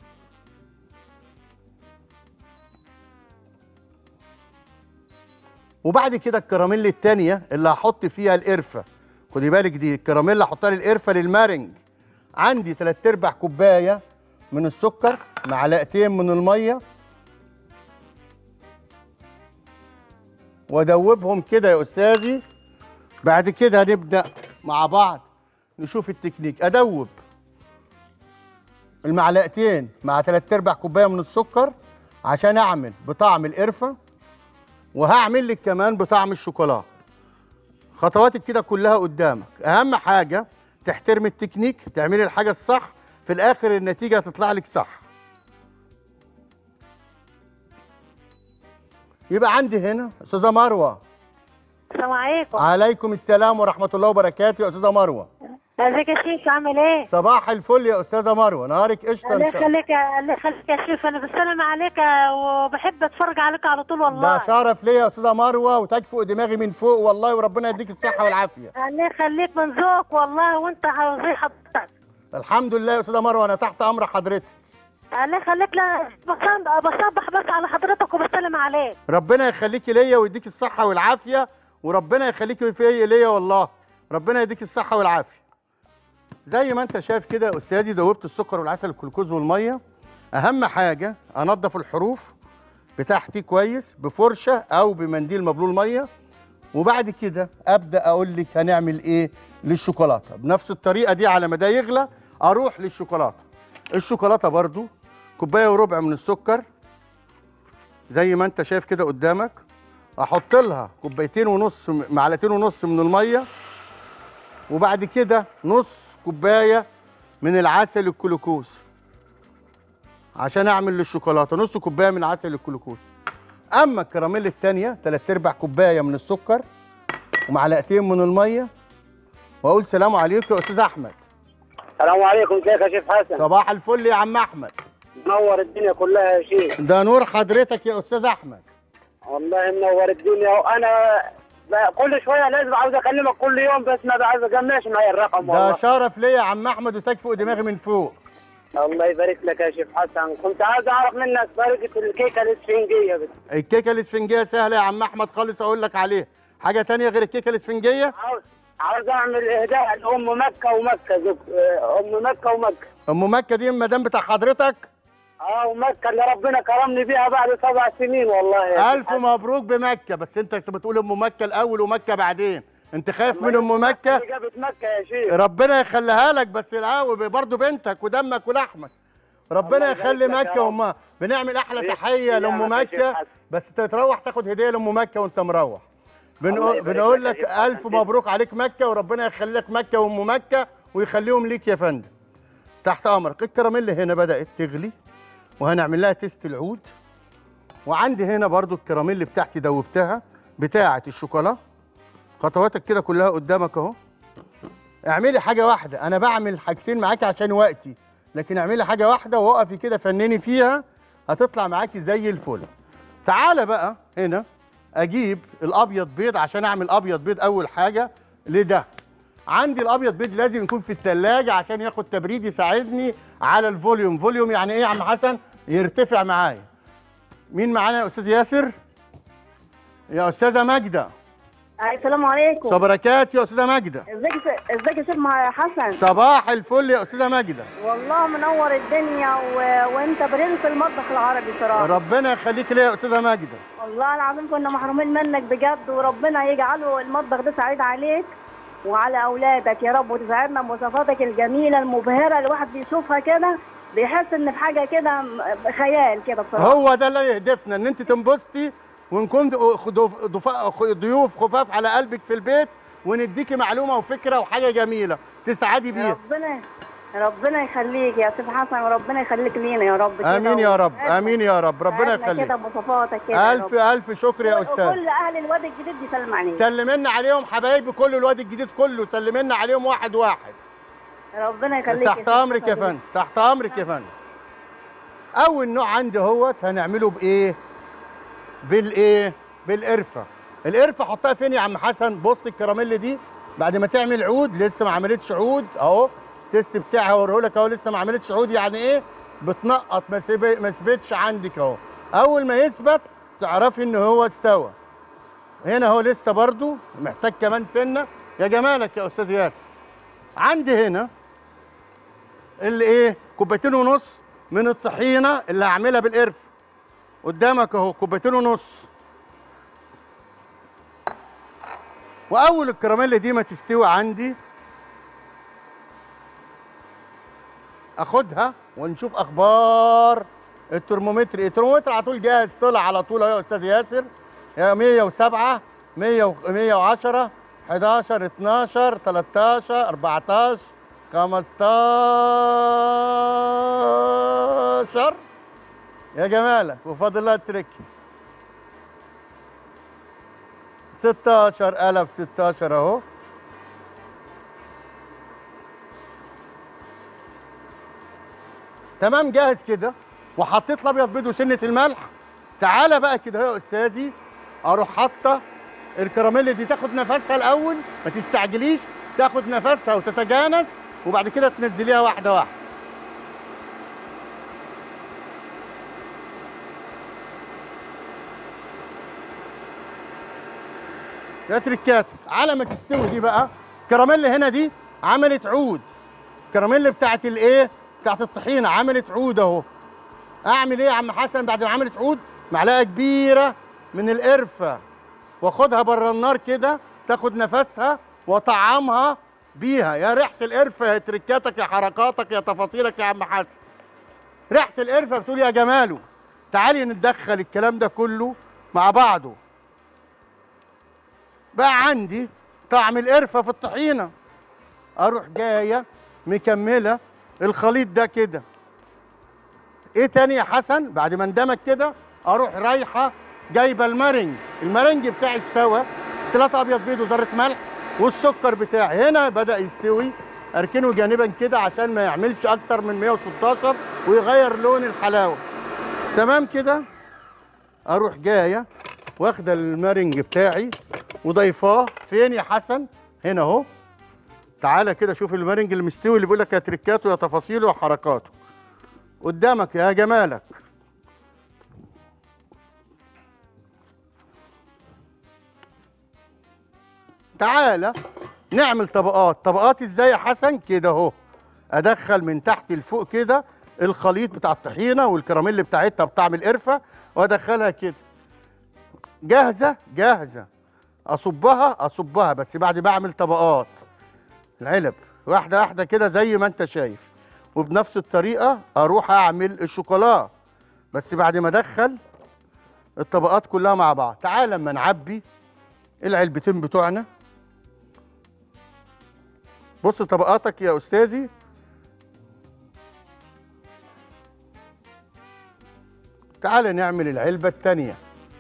وبعد كده الكراميل التانية اللي هحط فيها القرفة خدي بالك دي الكراميل اللي هحطها للقرفة للمارنج عندي تلات ارباع كوباية من السكر معلقتين من المية وادوبهم كده يا استاذي بعد كده هنبدأ مع بعض نشوف التكنيك ادوب المعلقتين مع تلات ارباع كوبايه من السكر عشان اعمل بطعم القرفه وهعمل لك كمان بطعم الشوكولاته خطواتك كده كلها قدامك اهم حاجه تحترمي التكنيك تعملي الحاجه الصح في الاخر النتيجه هتطلع لك صح يبقى عندي هنا استاذه مروه السلام عليكم عليكم السلام ورحمه الله وبركاته يا استاذه مروه ازيك يا شيخ عامل ايه؟ صباح الفل يا استاذه مروه نهارك قشطه الله ان شاء الله يخليك يا الله يخليك يا شيخ انا بسلم عليك وبحب اتفرج عليك على طول ده والله شرف ليا يا استاذه مروه وتكفؤ دماغي من فوق والله وربنا يديك الصحه والعافيه الله يخليك من ذوق والله وانت زي حضرتك الحمد لله يا استاذه مروه انا تحت امر حضرتك الله يخليك لا بصب- بصبح بس على حضرتك وبسلم عليك ربنا يخليكي ليا ويديك الصحه والعافيه وربنا يخليكي في ليا والله ربنا يديك الصحه والعافيه زي ما انت شايف كده يا استاذي دوبت السكر والعسل الجلوكوز والميه اهم حاجه انضف الحروف بتاعتي كويس بفرشه او بمنديل مبلول ميه وبعد كده ابدا اقول لك هنعمل ايه للشوكولاته بنفس الطريقه دي على ما ده يغلى اروح للشوكولاته الشوكولاته برضو كوبايه وربع من السكر زي ما انت شايف كده قدامك احط لها كوبايتين ونص معلقتين ونص من الميه وبعد كده نص كوبايه من العسل الجلوكوز عشان اعمل للشوكولاته نص كوبايه من عسل الجلوكوز اما الكراميل التانية تلات ارباع كوبايه من السكر ومعلقتين من الميه واقول سلام عليكم يا استاذ احمد السلام عليكم كيف يا شيخ حسن صباح الفل يا عم احمد منور الدنيا كلها يا شيخ ده نور حضرتك يا استاذ احمد والله منور الدنيا وانا ب- كل شويه لازم عاوز اكلمك كل يوم بس ما بعرف اجمعش معايا الرقم ده والله شرف ليا يا عم احمد وتكفؤ دماغي من فوق الله يبارك لك يا شيخ حسن كنت عاوز اعرف منك طريقه الكيكه الاسفنجيه بس الكيكه الاسفنجيه سهله يا عم احمد خالص اقول لك عليها حاجه تانية غير الكيكه الاسفنجيه عاوز عاوز اعمل اهداء لام مكه ومكه زك... آه، ام مكه ومكه ام مكه دي المدام بتاع حضرتك اه ومكه اللي ربنا كرمني بيها بعد سبع سنين والله يا شيخ الف حسن. مبروك بمكه بس انت كنت بتقول ام مكه الاول ومكه بعدين انت خايف من ام مكه اللي جابت مكه يا شيخ ربنا يخليها لك بس الاول برضه بنتك ودمك ولحمك ربنا الله يخلي يبارك لك يا مكه رب. وامها بنعمل احلى ويحفظ تحيه لام ايامك يا شيخ مكه حسن. بس تروح تاخد هديه لام مكه وانت مروح الله بنقول يبارك بنقول لك لك يا شيخ الف حسن. مبروك عليك مكه وربنا يخلي لك مكه وام مكه ويخليهم ليك يا فندم تحت امرك الكراميل هنا بدات تغلي وهنعمل لها تيست العود وعندي هنا برضو الكراميل بتاعتي دوبتها بتاعه الشوكولا خطواتك كده كلها قدامك اهو اعملي حاجه واحده انا بعمل حاجتين معاكي عشان وقتي لكن اعملي حاجه واحده وقفي كده فنني فيها هتطلع معاكي زي الفل تعالى بقى هنا اجيب الابيض بيض عشان اعمل ابيض بيض اول حاجه لده عندي الابيض بيض لازم يكون في الثلاجه عشان ياخد تبريد يساعدني على الفوليوم فوليوم يعني ايه يا عم حسن يرتفع معايا مين معانا يا استاذ ياسر يا استاذه ماجده السلام عليكم صبركات يا استاذه ماجده ازيك ازيك يا شيخ مع حسن صباح الفل يا استاذه ماجده والله منور الدنيا و... وانت برنس المطبخ العربي صراحه ربنا يخليك ليا يا استاذه ماجده والله العظيم كنا محرومين منك بجد وربنا يجعله المطبخ ده سعيد عليك وعلى اولادك يا رب وتساعدنا بوصفاتك الجميله المبهره الواحد بيشوفها كده بيحس ان في حاجه كده م- خيال كده بصراحه هو ده اللي يهدفنا ان انت تنبسطي ونكون ضيوف- ضيوف ضيوف خفاف على قلبك في البيت ونديكي معلومه وفكره وحاجه جميله تسعدي بيها ربنا ربنا يخليك يا استاذ حسن وربنا يخليك لينا يا رب كده امين يا رب وساعدنا- امين يا رب ربنا ساعدنا كده يخليك بوصفاتك كده يا الف رب. الف شكر يا استاذ وكل اهل الواد الجديد بيسلم عليك سلمنا عليهم حبايبي كل الواد الجديد كله سلمنا عليهم واحد واحد ربنا يخليك تحت أستاذ امرك يا حسن. فندم تحت امرك يا فندم اول نوع عندي اهوت هنعمله بايه بالايه بالقرفه القرفه حطها فين يا عم حسن بص الكراميل دي بعد ما تعمل عود لسه ما عملتش عود اهو التيست بتاعها هوريه لك اهو لسه ما عملتش عود يعني ايه بتنقط ما سيب- ما ثبتش عندك اهو اول ما يثبت تعرفي ان هو استوى هنا هو لسه برضو محتاج كمان سنه يا جمالك يا استاذ ياسر عندي هنا اللي ايه كوبايتين ونص من الطحينه اللي هعملها بالقرف قدامك اهو كوبايتين ونص واول الكراميل دي ما تستوي عندي اخدها ونشوف اخبار الترمومتر الترمومتر على طول جاهز طلع على طول اهو يا استاذ ياسر يا 107 100 و- 110 11 12 13 14 15 يا جمالك وفاضل لها التركي 16 قلب 16 اهو تمام جاهز كده وحطيت الابيض بيض وسنه الملح تعالى بقى كده اهو يا استاذي اروح حاطه الكراميل دي تاخد نفسها الاول ما تستعجليش تاخد نفسها وتتجانس وبعد كده تنزليها واحده واحده يا تركاتك على ما تستوي دي بقى الكراميل هنا دي عملت عود الكراميل بتاعت الايه بتاعت الطحينه عملت عود اهو اعمل ايه يا عم حسن بعد ما عملت عود معلقه كبيره من القرفه واخدها بره النار كده تاخد نفسها واطعمها بيها يا ريحه القرفه يا تركاتك يا حركاتك يا تفاصيلك يا عم حسن ريحه القرفه بتقول يا جماله تعالي نتدخل الكلام ده كله مع بعضه بقى عندي طعم القرفه في الطحينه اروح جايه مكمله الخليط ده كده ايه تاني يا حسن بعد ما اندمج كده اروح رايحه جايبه المارنج المارنج بتاعي استوى ثلاثة ابيض بيض وذره ملح والسكر بتاعي هنا بدا يستوي اركنه جانبا كده عشان ما يعملش اكتر من 116 ويغير لون الحلاوه تمام كده اروح جايه واخده المارنج بتاعي وضيفاه فين يا حسن هنا اهو تعالى كده شوف المارنج المستوي اللي بيقول لك يا تركاته يا تفاصيله وحركاته قدامك يا جمالك تعالى نعمل طبقات طبقات ازاي يا حسن كده اهو ادخل من تحت لفوق كده الخليط بتاع الطحينه والكراميل بتاعتها بطعم القرفه وادخلها كده جاهزه جاهزه اصبها اصبها بس بعد ما اعمل طبقات العلب واحده واحده كده زي ما انت شايف وبنفس الطريقه اروح اعمل الشوكولا بس بعد ما ادخل الطبقات كلها مع بعض تعال لما نعبي العلبتين بتوعنا بص طبقاتك يا استاذي تعال نعمل العلبه الثانيه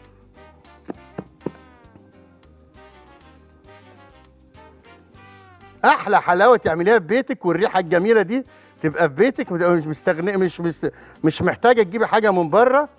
احلى حلاوه تعمليها في بيتك والريحه الجميله دي تبقى في بيتك مش مستغني مش مش مش محتاجه تجيبي حاجه من بره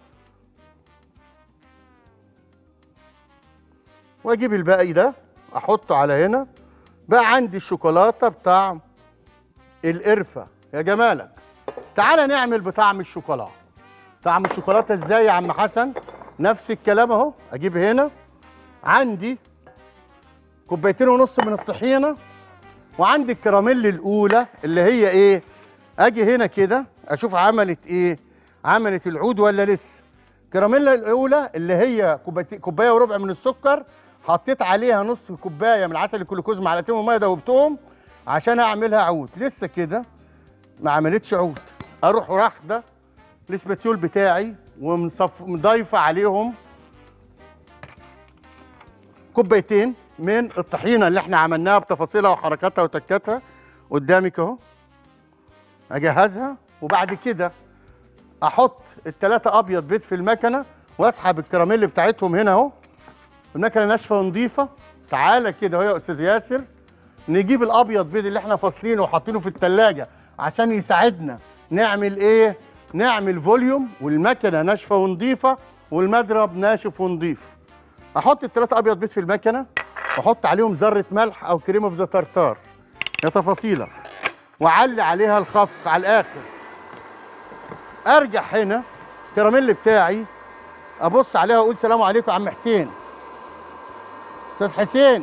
واجيب الباقي ده احطه على هنا بقى عندي الشوكولاته بطعم القرفه يا جمالك تعالى نعمل بطعم الشوكولاته طعم الشوكولاته ازاي يا عم حسن نفس الكلام اهو اجيب هنا عندي كوبايتين ونص من الطحينه وعندي الكراميل الاولى اللي هي ايه اجي هنا كده اشوف عملت ايه عملت العود ولا لسه الكراميل الاولى اللي هي كوبايتي- كوبايه وربع من السكر حطيت عليها نص كوبايه من عسل الجلوكوز معلقتين ميه دوبتهم عشان اعملها عود لسه كده ما عملتش عود اروح واخده الاسباتيول بتاعي ومصف مضيفه عليهم كوبايتين من الطحينه اللي احنا عملناها بتفاصيلها وحركاتها وتكاتها قدامك اهو اجهزها وبعد كده احط الثلاثه ابيض بيض في المكنه واسحب الكراميل بتاعتهم هنا اهو المكنه ناشفه ونظيفه تعالى كده اهو يا استاذ ياسر نجيب الابيض بيض اللي احنا فاصلينه وحاطينه في الثلاجه عشان يساعدنا نعمل ايه نعمل فوليوم والمكنه ناشفه ونظيفه والمضرب ناشف ونظيف احط الثلاثه ابيض بيض في المكنه واحط عليهم ذره ملح او كريمه في ترتار يا تفاصيلك واعلي عليها الخفق على الاخر ارجع هنا الكراميل بتاعي ابص عليها واقول سلام عليكم يا عم حسين استاذ حسين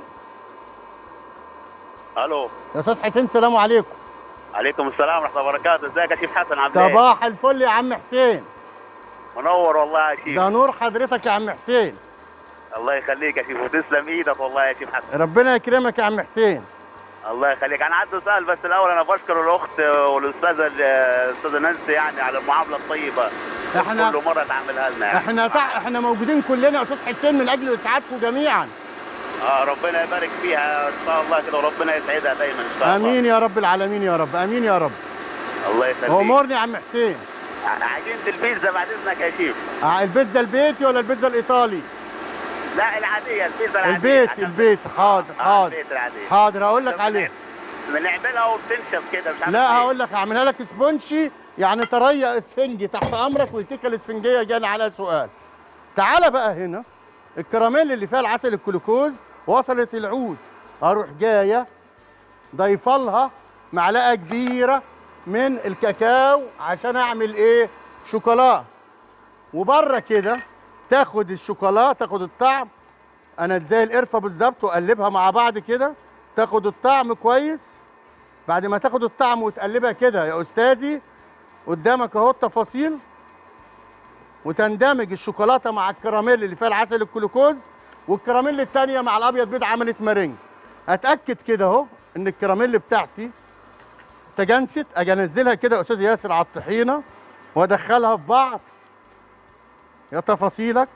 الو يا استاذ حسين سلام عليكم عليكم السلام ورحمه الله وبركاته ازيك يا شيخ حسن عامل ايه صباح الفل يا عم حسين منور والله يا شيخ ده نور حضرتك يا عم حسين الله يخليك يا شيخ وتسلم ايدك والله يا شيخ حسن ربنا يكرمك يا عم حسين الله يخليك انا عندي سؤال بس الاول انا بشكر الاخت والاستاذه الاستاذه نانسي يعني على المعامله الطيبه احنا كل مره تعملها لنا يعني احنا تع... احنا موجودين كلنا يا استاذ حسين من اجل اسعادكم جميعا اه ربنا يبارك فيها ان شاء الله كده وربنا يسعدها دايما ان شاء الله امين يا رب العالمين يا رب امين يا رب الله يخليك امورني يا عم حسين عجينه البيتزا بعد اذنك يا شيف ع- البيتزا البيتي ولا البيتزا الايطالي لا العاديه البيتزا العاديه البيت عشان- البيت حاضر آه، حاضر البيت العاديه حاضر هقول لك عليه بنعملها وبتنشف كده مش عارف لا إيه. هقول لك هعملها لك سبونشي يعني طريه اسفنجي تحت امرك والكيكه الاسفنجيه جاني عليها سؤال تعالى بقى هنا الكراميل اللي فيها العسل الجلوكوز وصلت العود اروح جايه ضايفه لها معلقه كبيره من الكاكاو عشان اعمل ايه شوكولا وبره كده تاخد الشوكولا تاخد الطعم انا زي القرفه بالظبط واقلبها مع بعض كده تاخد الطعم كويس بعد ما تاخد الطعم وتقلبها كده يا استاذي قدامك اهو التفاصيل وتندمج الشوكولاته مع الكراميل اللي فيها العسل الجلوكوز والكراميل التانية مع الابيض بيض عملت مارينج اتاكد كده اهو ان الكراميل بتاعتي تجانست اجي انزلها كده يا استاذ ياسر على الطحينه وادخلها في بعض يا تفاصيلك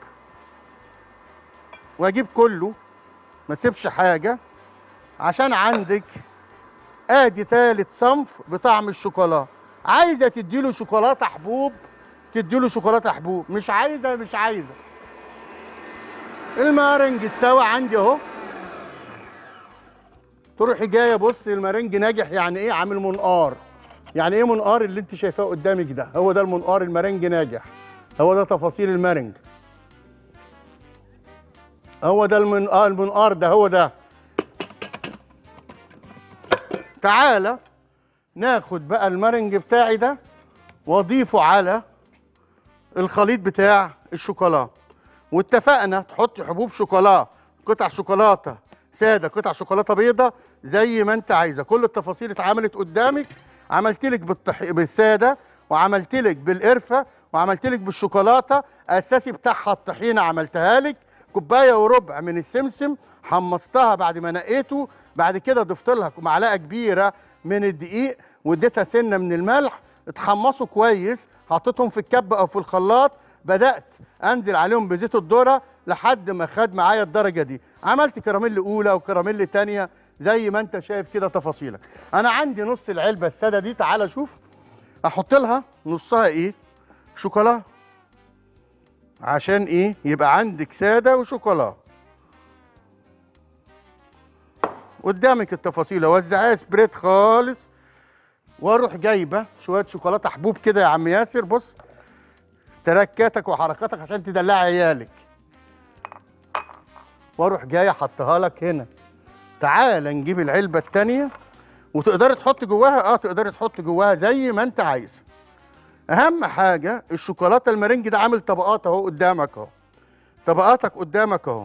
واجيب كله ما اسيبش حاجه عشان عندك ادي ثالث صنف بطعم الشوكولا عايزه تديله شوكولاته حبوب تديله شوكولاته حبوب مش عايزه مش عايزه المارنج استوى عندي اهو تروحي جايه بص المارنج ناجح يعني ايه عامل منقار يعني ايه منقار اللي انت شايفاه قدامك ده هو ده المنقار المارنج ناجح هو ده تفاصيل المارنج هو ده المنقار المنقار ده هو ده تعالى ناخد بقى المارنج بتاعي ده واضيفه على الخليط بتاع الشوكولا واتفقنا تحط حبوب شوكولا قطع شوكولاته ساده قطع شوكولاته بيضه زي ما انت عايزه كل التفاصيل اتعملت قدامك عملت لك بالطح... بالساده وعملت لك بالقرفه وعملت لك بالشوكولاته اساسي بتاعها الطحينه عملتها لك كوبايه وربع من السمسم حمصتها بعد ما نقيته بعد كده ضفت لها معلقه كبيره من الدقيق واديتها سنه من الملح اتحمصوا كويس حطيتهم في الكب او في الخلاط بدات انزل عليهم بزيت الذره لحد ما خد معايا الدرجه دي عملت كراميل اولى وكراميل تانية زي ما انت شايف كده تفاصيلك انا عندي نص العلبه الساده دي تعالى شوف احط لها نصها ايه شوكولا عشان ايه يبقى عندك ساده وشوكولا قدامك التفاصيل اوزعها سبريد خالص واروح جايبه شويه شوكولاته حبوب كده يا عم ياسر بص تركاتك وحركاتك عشان تدلع عيالك واروح جاي احطها لك هنا تعال نجيب العلبه الثانيه وتقدري تحط جواها اه تقدري تحط جواها زي ما انت عايز اهم حاجه الشوكولاته المارنج ده عامل طبقات اهو قدامك اهو طبقاتك قدامك اهو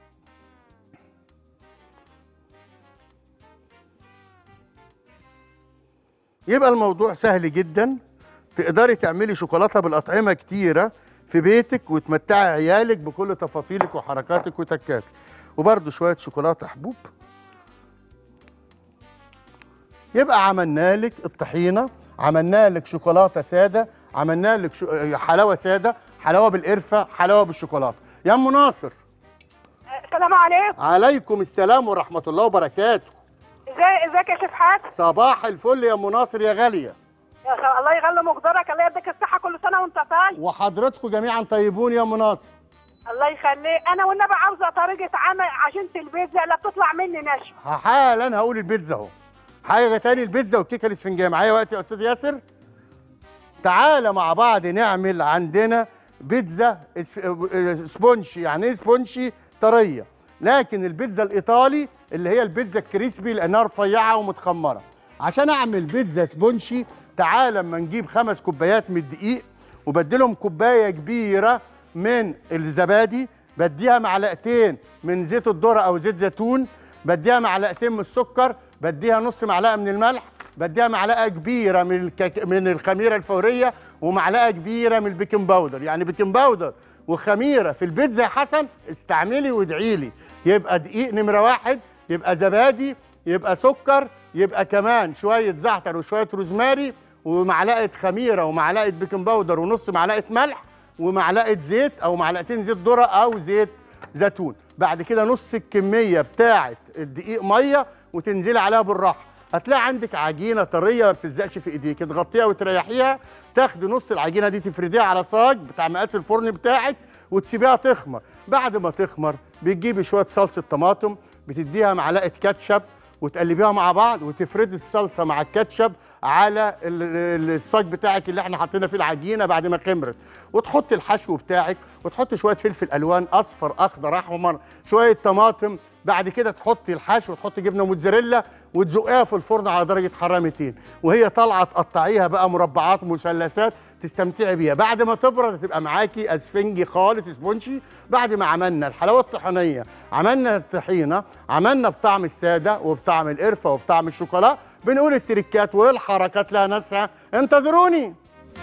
يبقى الموضوع سهل جدا تقدري تعملي شوكولاته بالاطعمه كتيره في بيتك وتمتعي عيالك بكل تفاصيلك وحركاتك وتكاتك وبرده شويه شوكولاته حبوب يبقى عملنا لك الطحينه عملنا لك شوكولاته ساده عملنا لك شو... حلاوه ساده حلاوه بالقرفه حلاوه بالشوكولاته يا ام ناصر السلام عليكم عليكم السلام ورحمه الله وبركاته ازاي ازيك يا شيخ حاتم صباح الفل يا ام ناصر يا غاليه يا خ- الله يغلي مقدارك الله يديك الصحه كل سنه وانت طيب وحضراتكم جميعا طيبون يا ام ناصر الله يخليك انا والنبي عاوزه طريقه عمل عجينه البيتزا لا بتطلع مني ناشفه حالا هقول البيتزا اهو حاجه تاني البيتزا والكيكه الاسفنجيه معايا وقت يا استاذ ياسر تعالى مع بعض نعمل عندنا بيتزا اسف- سبونشي يعني ايه سبونشي طريه لكن البيتزا الايطالي اللي هي البيتزا الكريسبي لانها رفيعه ومتخمره عشان اعمل بيتزا سبونشي تعالى اما نجيب خمس كوبايات من الدقيق وبديلهم كوبايه كبيره من الزبادي بديها معلقتين من زيت الذره او زيت زيتون بديها معلقتين من السكر بديها نص معلقه من الملح بديها معلقه كبيره من الكك... من الخميره الفوريه ومعلقه كبيره من البيكنج باودر يعني بيكنج باودر وخميره في البيتزا يا حسن استعملي وادعي لي يبقى دقيق نمره واحد يبقى زبادي يبقى سكر يبقى كمان شويه زعتر وشويه روزماري ومعلقه خميره ومعلقه بيكنج باودر ونص معلقه ملح ومعلقه زيت او معلقتين زيت ذره او زيت زيتون بعد كده نص الكميه بتاعه الدقيق ميه وتنزلي عليها بالراحه هتلاقي عندك عجينه طريه ما بتلزقش في ايديك تغطيها وتريحيها تاخدي نص العجينه دي تفرديها على صاج بتاع مقاس الفرن بتاعك وتسيبيها تخمر بعد ما تخمر بتجيبي شويه صلصه طماطم بتديها معلقه كاتشب وتقلبيها مع بعض وتفردي الصلصه مع الكاتشب على ال- ال- الصاج بتاعك اللي احنا حاطينه فيه العجينه بعد ما خمرت وتحطي الحشو بتاعك وتحطي شويه فلفل الوان اصفر اخضر احمر شويه طماطم بعد كده تحطي الحشو وتحطي جبنه موتزاريلا وتزقيها في الفرن على درجه حراره 200 وهي طالعه تقطعيها بقى مربعات مثلثات تستمتعي بيها بعد ما تبرد تبقى معاكي اسفنجي خالص سبونشي بعد ما عملنا الحلاوه الطحينيه عملنا الطحينه عملنا بطعم الساده وبطعم القرفه وبطعم الشوكولا بنقول التريكات والحركات لها ناسها انتظروني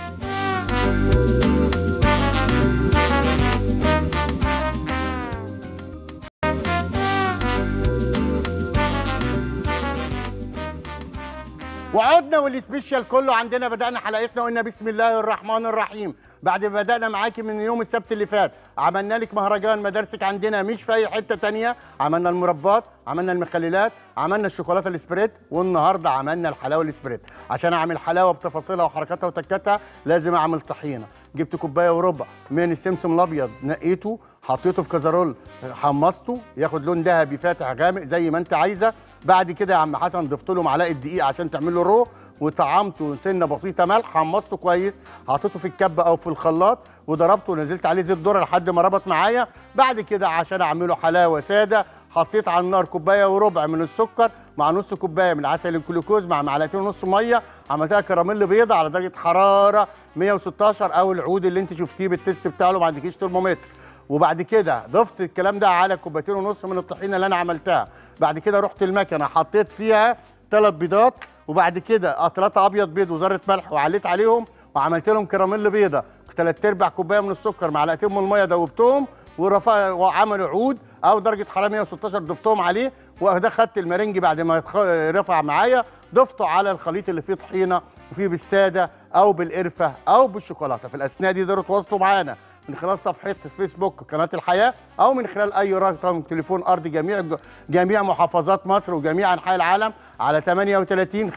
وعدنا والسبيشال كله عندنا بدأنا حلقتنا قلنا بسم الله الرحمن الرحيم بعد ما بدأنا معاكي من يوم السبت اللي فات عملنا لك مهرجان مدارسك عندنا مش في أي حتة تانية عملنا المربات عملنا المخللات عملنا الشوكولاتة السبريد والنهاردة عملنا الحلاوة السبريد عشان أعمل حلاوة بتفاصيلها وحركاتها وتكاتها لازم أعمل طحينة جبت كوباية وربع من السمسم الأبيض نقيته حطيته في كازرول حمصته ياخد لون ذهبي فاتح غامق زي ما انت عايزه بعد كده يا عم حسن ضفت له معلقه دقيق عشان تعمل له رو وطعمته سنه بسيطه ملح حمصته كويس حطيته في الكبه او في الخلاط وضربته ونزلت عليه زيت ذره لحد ما ربط معايا بعد كده عشان اعمله حلاوه ساده حطيت على النار كوبايه وربع من السكر مع نص كوبايه من العسل الجلوكوز مع معلقتين ونص ميه عملتها كراميل بيضه على درجه حراره 116 او العود اللي انت شفتيه بالتيست بتاعه لو ما عندكيش ترمومتر وبعد كده ضفت الكلام ده على كوبايتين ونص من الطحينه اللي انا عملتها بعد كده رحت المكنه حطيت فيها ثلاث بيضات وبعد كده ثلاثه ابيض بيض وذره ملح وعليت عليهم وعملت لهم كراميل بيضه ثلاث ارباع كوبايه من السكر معلقتين من الميه دوبتهم ورفع وعملوا عود او درجه حراره 116 ضفتهم عليه وده خدت المرنجي بعد ما يتخ- رفع معايا ضفته على الخليط اللي فيه طحينه وفيه بالساده او بالقرفه او بالشوكولاته في الاثناء دي تقدروا تواصلوا معانا من خلال صفحه الفيسبوك قناه الحياه او من خلال اي رقم تليفون ارضي جميع جميع محافظات مصر وجميع انحاء العالم على 38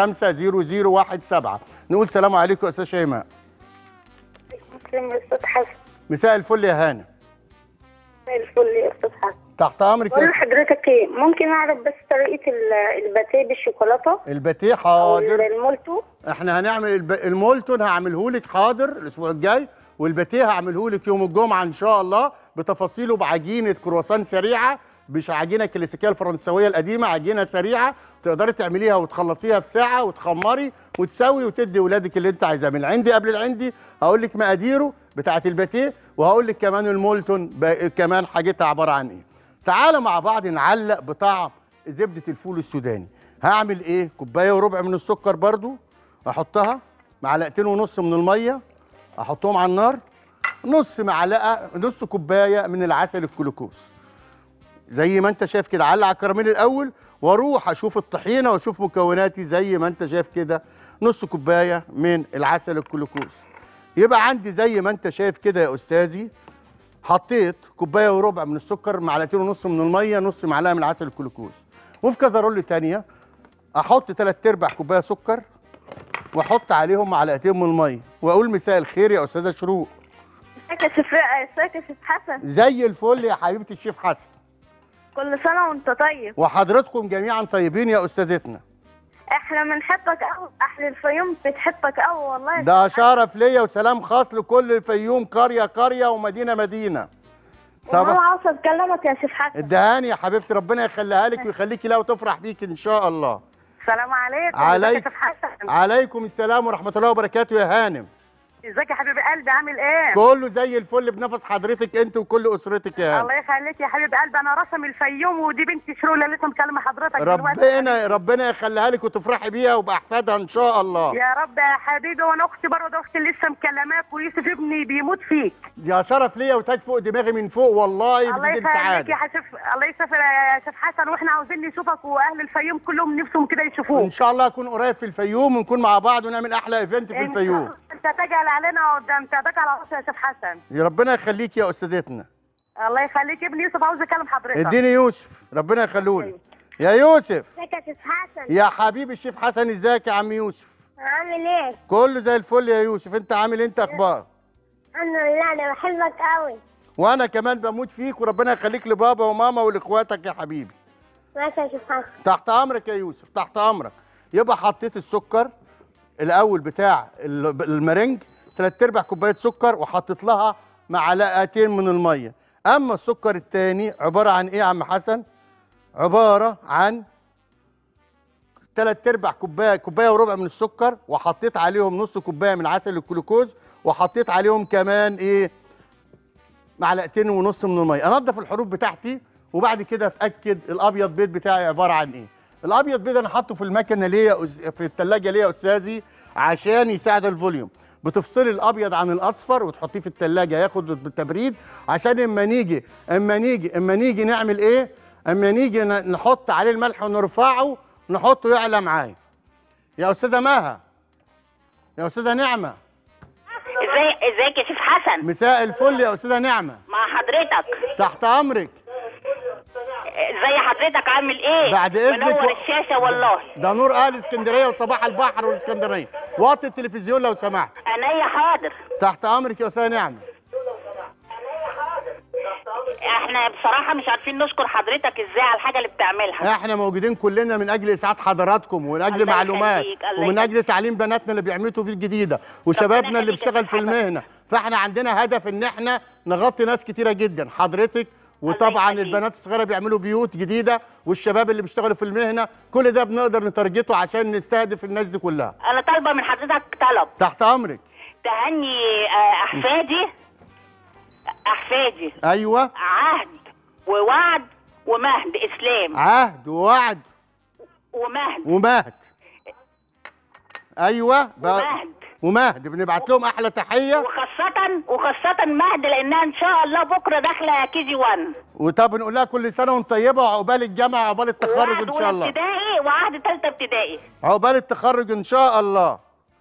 55 0017 نقول سلام عليكم يا استاذ شيماء مسلم يا استاذ حسن مساء الفل يا هانم زي الفل يا استاذ حسن تحت امرك بقول يا لحضرتك ايه ممكن اعرف بس طريقه ال- الباتيه بالشوكولاته الباتيه او حاضر المولتو احنا هنعمل الب... المولتون هعمله لك حاضر الاسبوع الجاي والباتيه هعمله لك يوم الجمعه ان شاء الله بتفاصيله بعجينه كرواسون سريعه مش عجينه كلاسيكيه الفرنسويه القديمه عجينه سريعه تقدري تعمليها وتخلصيها في ساعه وتخمري وتسوي وتدي ولادك اللي انت عايزاه من العندي قبل العندي هقول لك مقاديره بتاعه الباتيه وهقول لك كمان المولتون ب... كمان حاجتها عباره عن ايه تعالى مع بعض نعلق بطعم زبده الفول السوداني هعمل ايه كوبايه وربع من السكر برضو احطها معلقتين ونص من الميه احطهم على النار نص معلقه نص كوبايه من العسل الجلوكوز زي ما انت شايف كده علق على الكراميل الاول واروح اشوف الطحينه واشوف مكوناتي زي ما انت شايف كده نص كوبايه من العسل الجلوكوز يبقى عندي زي ما انت شايف كده يا استاذي حطيت كوبايه وربع من السكر معلقتين ونص من الميه نص معلقه من العسل الجلوكوز وفي كازرول تانية احط ثلاث ارباع كوبايه سكر واحط عليهم معلقتين من الميه واقول مساء الخير يا استاذه شروق ازيك يا شيف ازيك يا شيف حسن زي الفل يا حبيبتي الشيف حسن كل سنه وانت طيب وحضراتكم جميعا طيبين يا استاذتنا احنا بنحبك قوي اهل الفيوم بتحبك قوي والله يا ده شيف حسن. شرف ليا وسلام خاص لكل الفيوم قريه قريه ومدينه مدينه وانا صباح عاوزه اتكلمك يا شيف حسن ادهاني يا حبيبتي ربنا يخليها لك ويخليكي لها وتفرح بيك ان شاء الله السلام عليكم عليك. ازيك يا شيف حسن عليكم السلام ورحمه الله وبركاته يا هانم ازيك يا حبيب قلبي عامل ايه؟ كله زي الفل بنفس حضرتك انت وكل اسرتك يا هاني الله يخليك يا حبيب قلبي انا رسم الفيوم ودي بنتي شروق اللي لسه مكلمه حضرتك دلوقتي ربنا ربنا يخليها لك وتفرحي بيها وباحفادها ان شاء الله يا رب يا حبيبي وانا اختي برضه اختي لسه مكلماك ويوسف ابني بيموت فيك يا شرف ليا وتاج فوق دماغي من فوق والله الله بتدي يخليك سعاده يا حسف الله يسافر يا شيخ حسن واحنا عاوزين نشوفك واهل الفيوم كلهم نفسهم كده يشوفوك ان شاء الله اكون قريب في الفيوم ونكون مع بعض ونعمل احلى ايفنت في إن شاء الفيوم الله. انت تجعل علينا قدام تجعل على راسي يا شيخ حسن يا ربنا يخليك يا استاذتنا الله يخليك ابني يوسف عاوز اكلم حضرتك اديني يوسف ربنا يخلولي يا يوسف ازيك يا شيخ حسن يا حبيبي الشيف حسن ازيك يا عم يوسف عامل ايه؟ كله زي الفل يا يوسف انت عامل انت اخبار الحمد لله انا بحبك قوي وانا كمان بموت فيك وربنا يخليك لبابا وماما ولاخواتك يا حبيبي ماشي يا شيخ حسن تحت امرك يا يوسف تحت امرك يبقى حطيت السكر الاول بتاع ال- المارنج ثلاث ارباع كوبايه سكر وحطيت لها معلقتين من الميه اما السكر الثاني عباره عن ايه يا عم حسن عباره عن ثلاث ارباع كوبايه كوبايه وربع من السكر وحطيت عليهم نص كوبايه من عسل الجلوكوز وحطيت عليهم كمان ايه معلقتين ونص من الميه انضف الحروف بتاعتي وبعد كده اتاكد الابيض بيض بتاعي عباره عن ايه الابيض بيض انا حاطه في المكنه ليه يا أس- في الثلاجه ليه يا استاذي عشان يساعد الفوليوم بتفصلي الابيض عن الاصفر وتحطيه في الثلاجه ياخد بالتبريد عشان اما نيجي اما نيجي اما نيجي نعمل ايه اما نيجي ن- نحط عليه الملح ونرفعه نحطه يعلى معايا يا استاذه مها يا استاذه نعمه ازاي ازيك يا شيخ حسن مساء الفل يا استاذه نعمه مع حضرتك تحت امرك ازي حضرتك عامل ايه بعد إذنك منور و- الشاشه والله ده نور اهل اسكندريه وصباح البحر والاسكندريه وطي التلفزيون لو سمحت عينيا حاضر تحت امرك يا استاذه نعمه احنا بصراحه مش عارفين نشكر حضرتك ازاي على الحاجه اللي بتعملها احنا موجودين كلنا من اجل اسعاد حضراتكم ومن اجل الله معلومات يخليك، الله ومن يخليك. اجل تعليم بناتنا اللي بيعملوا بيت جديده وشبابنا اللي يخليك يا بيشتغل في شيخ حسن. المهنه فاحنا عندنا هدف ان احنا نغطي ناس كتيره جدا حضرتك وطبعا يخليك. البنات الصغيره بيعملوا بيوت جديده والشباب اللي بيشتغلوا في المهنه كل ده بنقدر نتارجته عشان نستهدف الناس دي كلها انا طالبه من حضرتك طلب تحت امرك تهني آه، احفادي احفادي ايوه عهد ووعد ومهد اسلام عهد ووعد ومهد ومهد ايوه بقى- ومهد ومهد بنبعت لهم احلى تحيه وخاصة وخاصة مهد لأنها إن شاء الله بكرة داخلة كي جي 1 وطب نقول لها كل سنه وانت طيبه وعقبال الجامعه وعقبال التخرج وعهد ان شاء الله ابتدائي وعهد ثالثة ابتدائي عقبال التخرج ان شاء الله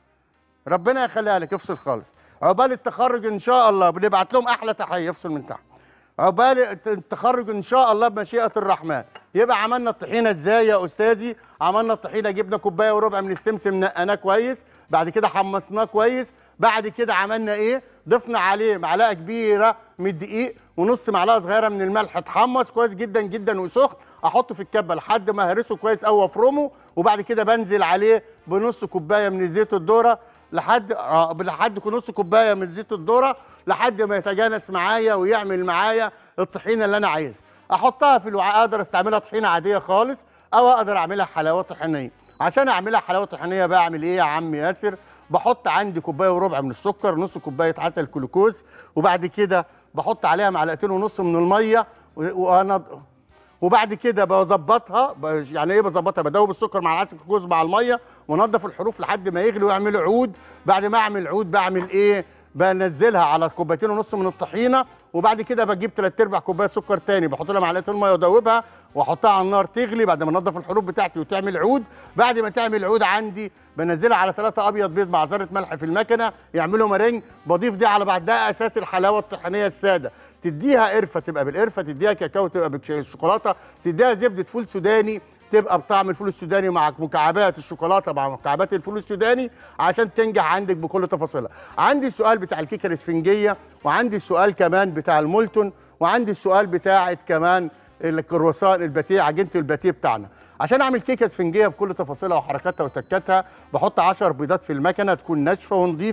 ربنا يخليها لك افصل خالص عقبال التخرج ان شاء الله بنبعت لهم احلى تحيه افصل من تحت عقبال الت- التخرج ان شاء الله بمشيئه الرحمن يبقى عملنا الطحينه ازاي يا استاذي عملنا الطحينه جبنا كوبايه وربع من السمسم نقناه كويس بعد كده حمصناه كويس بعد كده عملنا ايه ضفنا عليه معلقه كبيره من الدقيق ونص معلقه صغيره من الملح اتحمص كويس جدا جدا وسخن احطه في الكبه لحد ما اهرسه كويس قوي وافرمه وبعد كده بنزل عليه بنص كوبايه من زيت الذره لحد آه لحد نص كوبايه من زيت الذره لحد ما يتجانس معايا ويعمل معايا الطحينه اللي انا عايزها احطها في الوعاء اقدر استعملها طحينه عاديه خالص او اقدر اعملها حلاوه طحينيه عشان اعملها حلاوه طحينيه بعمل ايه يا عم ياسر بحط عندي كوبايه وربع من السكر نص كوبايه عسل جلوكوز وبعد كده بحط عليها معلقتين ونص من الميه و- وانا وبعد كده بظبطها ب- يعني ايه بظبطها بدوب السكر مع العسل الجلوكوز مع الميه وانضف الحروف لحد ما يغلي ويعمل عود بعد ما اعمل عود بعمل ايه بنزلها على كوبايتين ونص من الطحينه وبعد كده بجيب ثلاث ارباع كوبايه سكر تاني بحط لها معلقتين ميه وادوبها واحطها على النار تغلي بعد ما انضف الحروف بتاعتي وتعمل عود بعد ما تعمل عود عندي بنزلها على ثلاثة ابيض بيض مع ذره ملح في المكنه يعملوا مارينج بضيف دي على بعض ده اساس الحلاوه الطحينيه الساده تديها قرفه تبقى بالقرفه تديها كاكاو تبقى بالشوكولاته تديها زبده فول سوداني تبقى بطعم الفول السوداني مع مكعبات الشوكولاته مع مكعبات الفول السوداني عشان تنجح عندك بكل تفاصيلها عندي السؤال بتاع الكيكه الاسفنجيه وعندي السؤال كمان بتاع المولتون وعندي السؤال بتاعه كمان الكرواسون الباتيه عجينه الباتيه بتاعنا عشان اعمل كيكه اسفنجيه بكل تفاصيلها وحركاتها وتكاتها بحط 10 بيضات في المكنه تكون ناشفه ونظيفه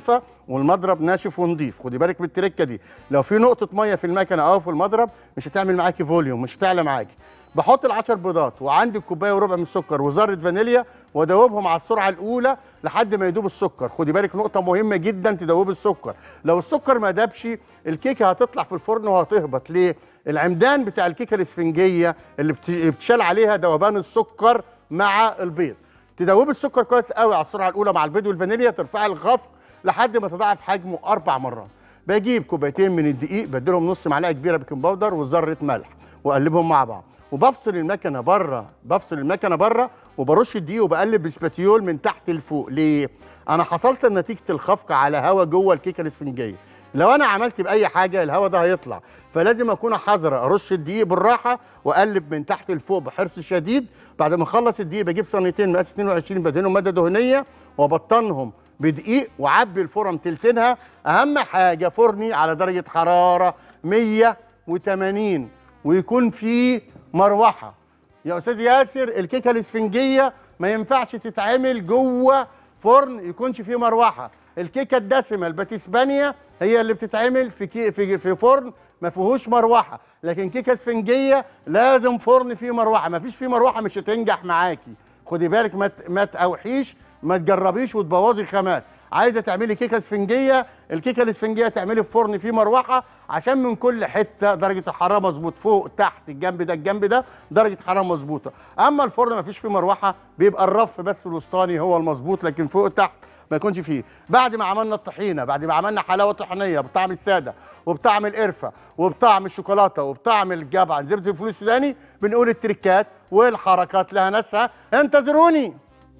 والمضرب ناشف ونضيف خدي بالك من التركه دي لو في نقطه ميه في المكنه او في المضرب مش هتعمل معاكي فوليوم مش هتعلى معاكي بحط العشر بيضات وعندي كوبايه وربع من السكر وذره فانيليا وادوبهم على السرعه الاولى لحد ما يدوب السكر خدي بالك نقطه مهمه جدا تدوب السكر لو السكر ما دابش الكيكه هتطلع في الفرن وهتهبط ليه العمدان بتاع الكيكه الاسفنجيه اللي بت- بتشال عليها ذوبان السكر مع البيض تدوبي السكر كويس قوي على السرعه الاولى مع البيض والفانيليا ترفعي الخفق لحد ما تضاعف حجمه اربع مرات بجيب كوبايتين من الدقيق بديلهم نص معلقه كبيره بيكنج باودر وذره ملح واقلبهم مع بعض وبفصل المكنه بره بفصل المكنه بره وبرش الدقيق وبقلب بسباتيول من تحت لفوق ليه انا حصلت نتيجه الخفق على هواء جوه الكيكه الاسفنجيه لو انا عملت باي حاجه الهواء ده هيطلع فلازم اكون حذره ارش الدقيق بالراحه واقلب من تحت لفوق بحرص شديد بعد ما اخلص الدقيق بجيب صينيتين مقاس 22 بدهنهم ماده دهنيه وابطنهم بدقيق وعبي الفرن تلتينها اهم حاجه فرني على درجه حراره 180 ويكون فيه مروحه يا استاذ ياسر الكيكه الاسفنجيه ما ينفعش تتعمل جوه فرن يكونش فيه مروحه الكيكه الدسمه الباتيسبانيا هي اللي بتتعمل في كي في في فرن ما فيهوش مروحه لكن كيكه اسفنجيه لازم فرن فيه مروحه ما فيش فيه مروحه مش هتنجح معاكي خدي بالك ما ت- ما تقوحيش ما تجربيش وتبوظي خامات عايزه تعملي كيكه اسفنجيه الكيكه الاسفنجيه تعملي في فرن فيه مروحه عشان من كل حته درجه الحراره مظبوط فوق تحت الجنب ده الجنب ده درجه حراره مظبوطه اما الفرن ما فيش فيه مروحه بيبقى الرف بس الوسطاني هو المظبوط لكن فوق تحت ما يكونش فيه بعد ما عملنا الطحينه بعد ما عملنا حلاوه طحينيه بطعم الساده وبطعم القرفه وبطعم الشوكولاته وبطعم الجبع زبده الفول السوداني بنقول التركات والحركات لها ناسها انتظروني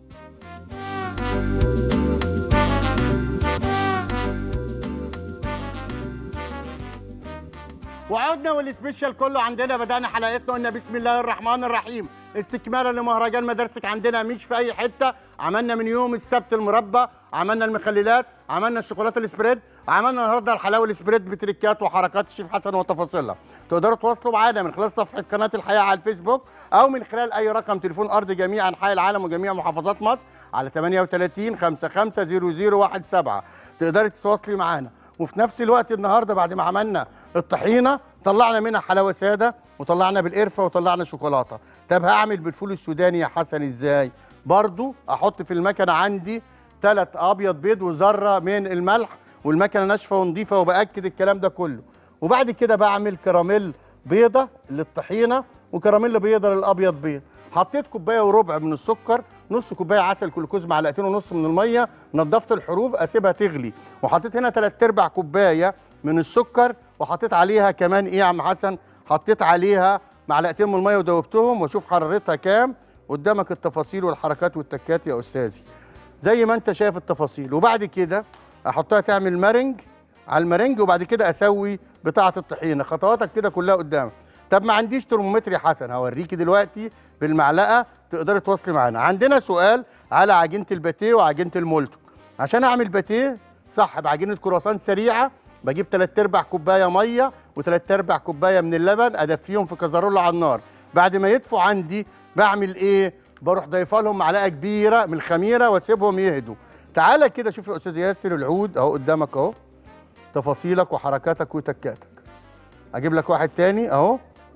وعدنا والسبيشال كله عندنا بدأنا حلقتنا قلنا بسم الله الرحمن الرحيم استكمالا لمهرجان مدارسك عندنا مش في أي حتة عملنا من يوم السبت المربى عملنا المخللات عملنا الشوكولاتة السبريد عملنا النهارده الحلاوة السبريد بتريكات وحركات الشيف حسن وتفاصيلها تقدروا تواصلوا معانا من خلال صفحة قناة الحياة على الفيسبوك أو من خلال أي رقم تليفون أرض جميع أنحاء العالم وجميع محافظات مصر على 38 55 0017 تقدري تتواصلي معانا وفي نفس الوقت النهارده بعد ما عملنا الطحينه طلعنا منها حلاوه ساده وطلعنا بالقرفه وطلعنا شوكولاته طب هعمل بالفول السوداني يا حسن ازاي برضو احط في المكنه عندي ثلاث ابيض بيض وذره من الملح والمكنه ناشفه ونظيفه وباكد الكلام ده كله وبعد كده بعمل كراميل بيضه للطحينه وكراميل بيضه للابيض بيض حطيت كوبايه وربع من السكر نص كوبايه عسل جلوكوز معلقتين ونص من الميه نضفت الحروف اسيبها تغلي وحطيت هنا ثلاث ارباع كوبايه من السكر وحطيت عليها كمان ايه يا عم حسن حطيت عليها معلقتين من الميه ودوبتهم واشوف حرارتها كام قدامك التفاصيل والحركات والتكات يا استاذي زي ما انت شايف التفاصيل وبعد كده احطها تعمل مارنج على المارنج وبعد كده اسوي بتاعه الطحينه خطواتك كده كلها قدامك طب ما عنديش ترمومتر يا حسن هوريكي دلوقتي بالمعلقه تقدري تواصلي معانا عندنا سؤال على عجينه الباتيه وعجينه المولتو عشان اعمل باتيه صح بعجينه كرواسون سريعه بجيب 3 ارباع كوبايه ميه و3 ارباع كوبايه من اللبن ادفيهم في كزرولة على النار بعد ما يدفوا عندي بعمل ايه بروح ضايفه لهم معلقه كبيره من الخميره واسيبهم يهدوا تعالى كده شوف يا استاذ ياسر العود اهو قدامك اهو تفاصيلك وحركاتك وتكاتك اجيب لك واحد تاني اهو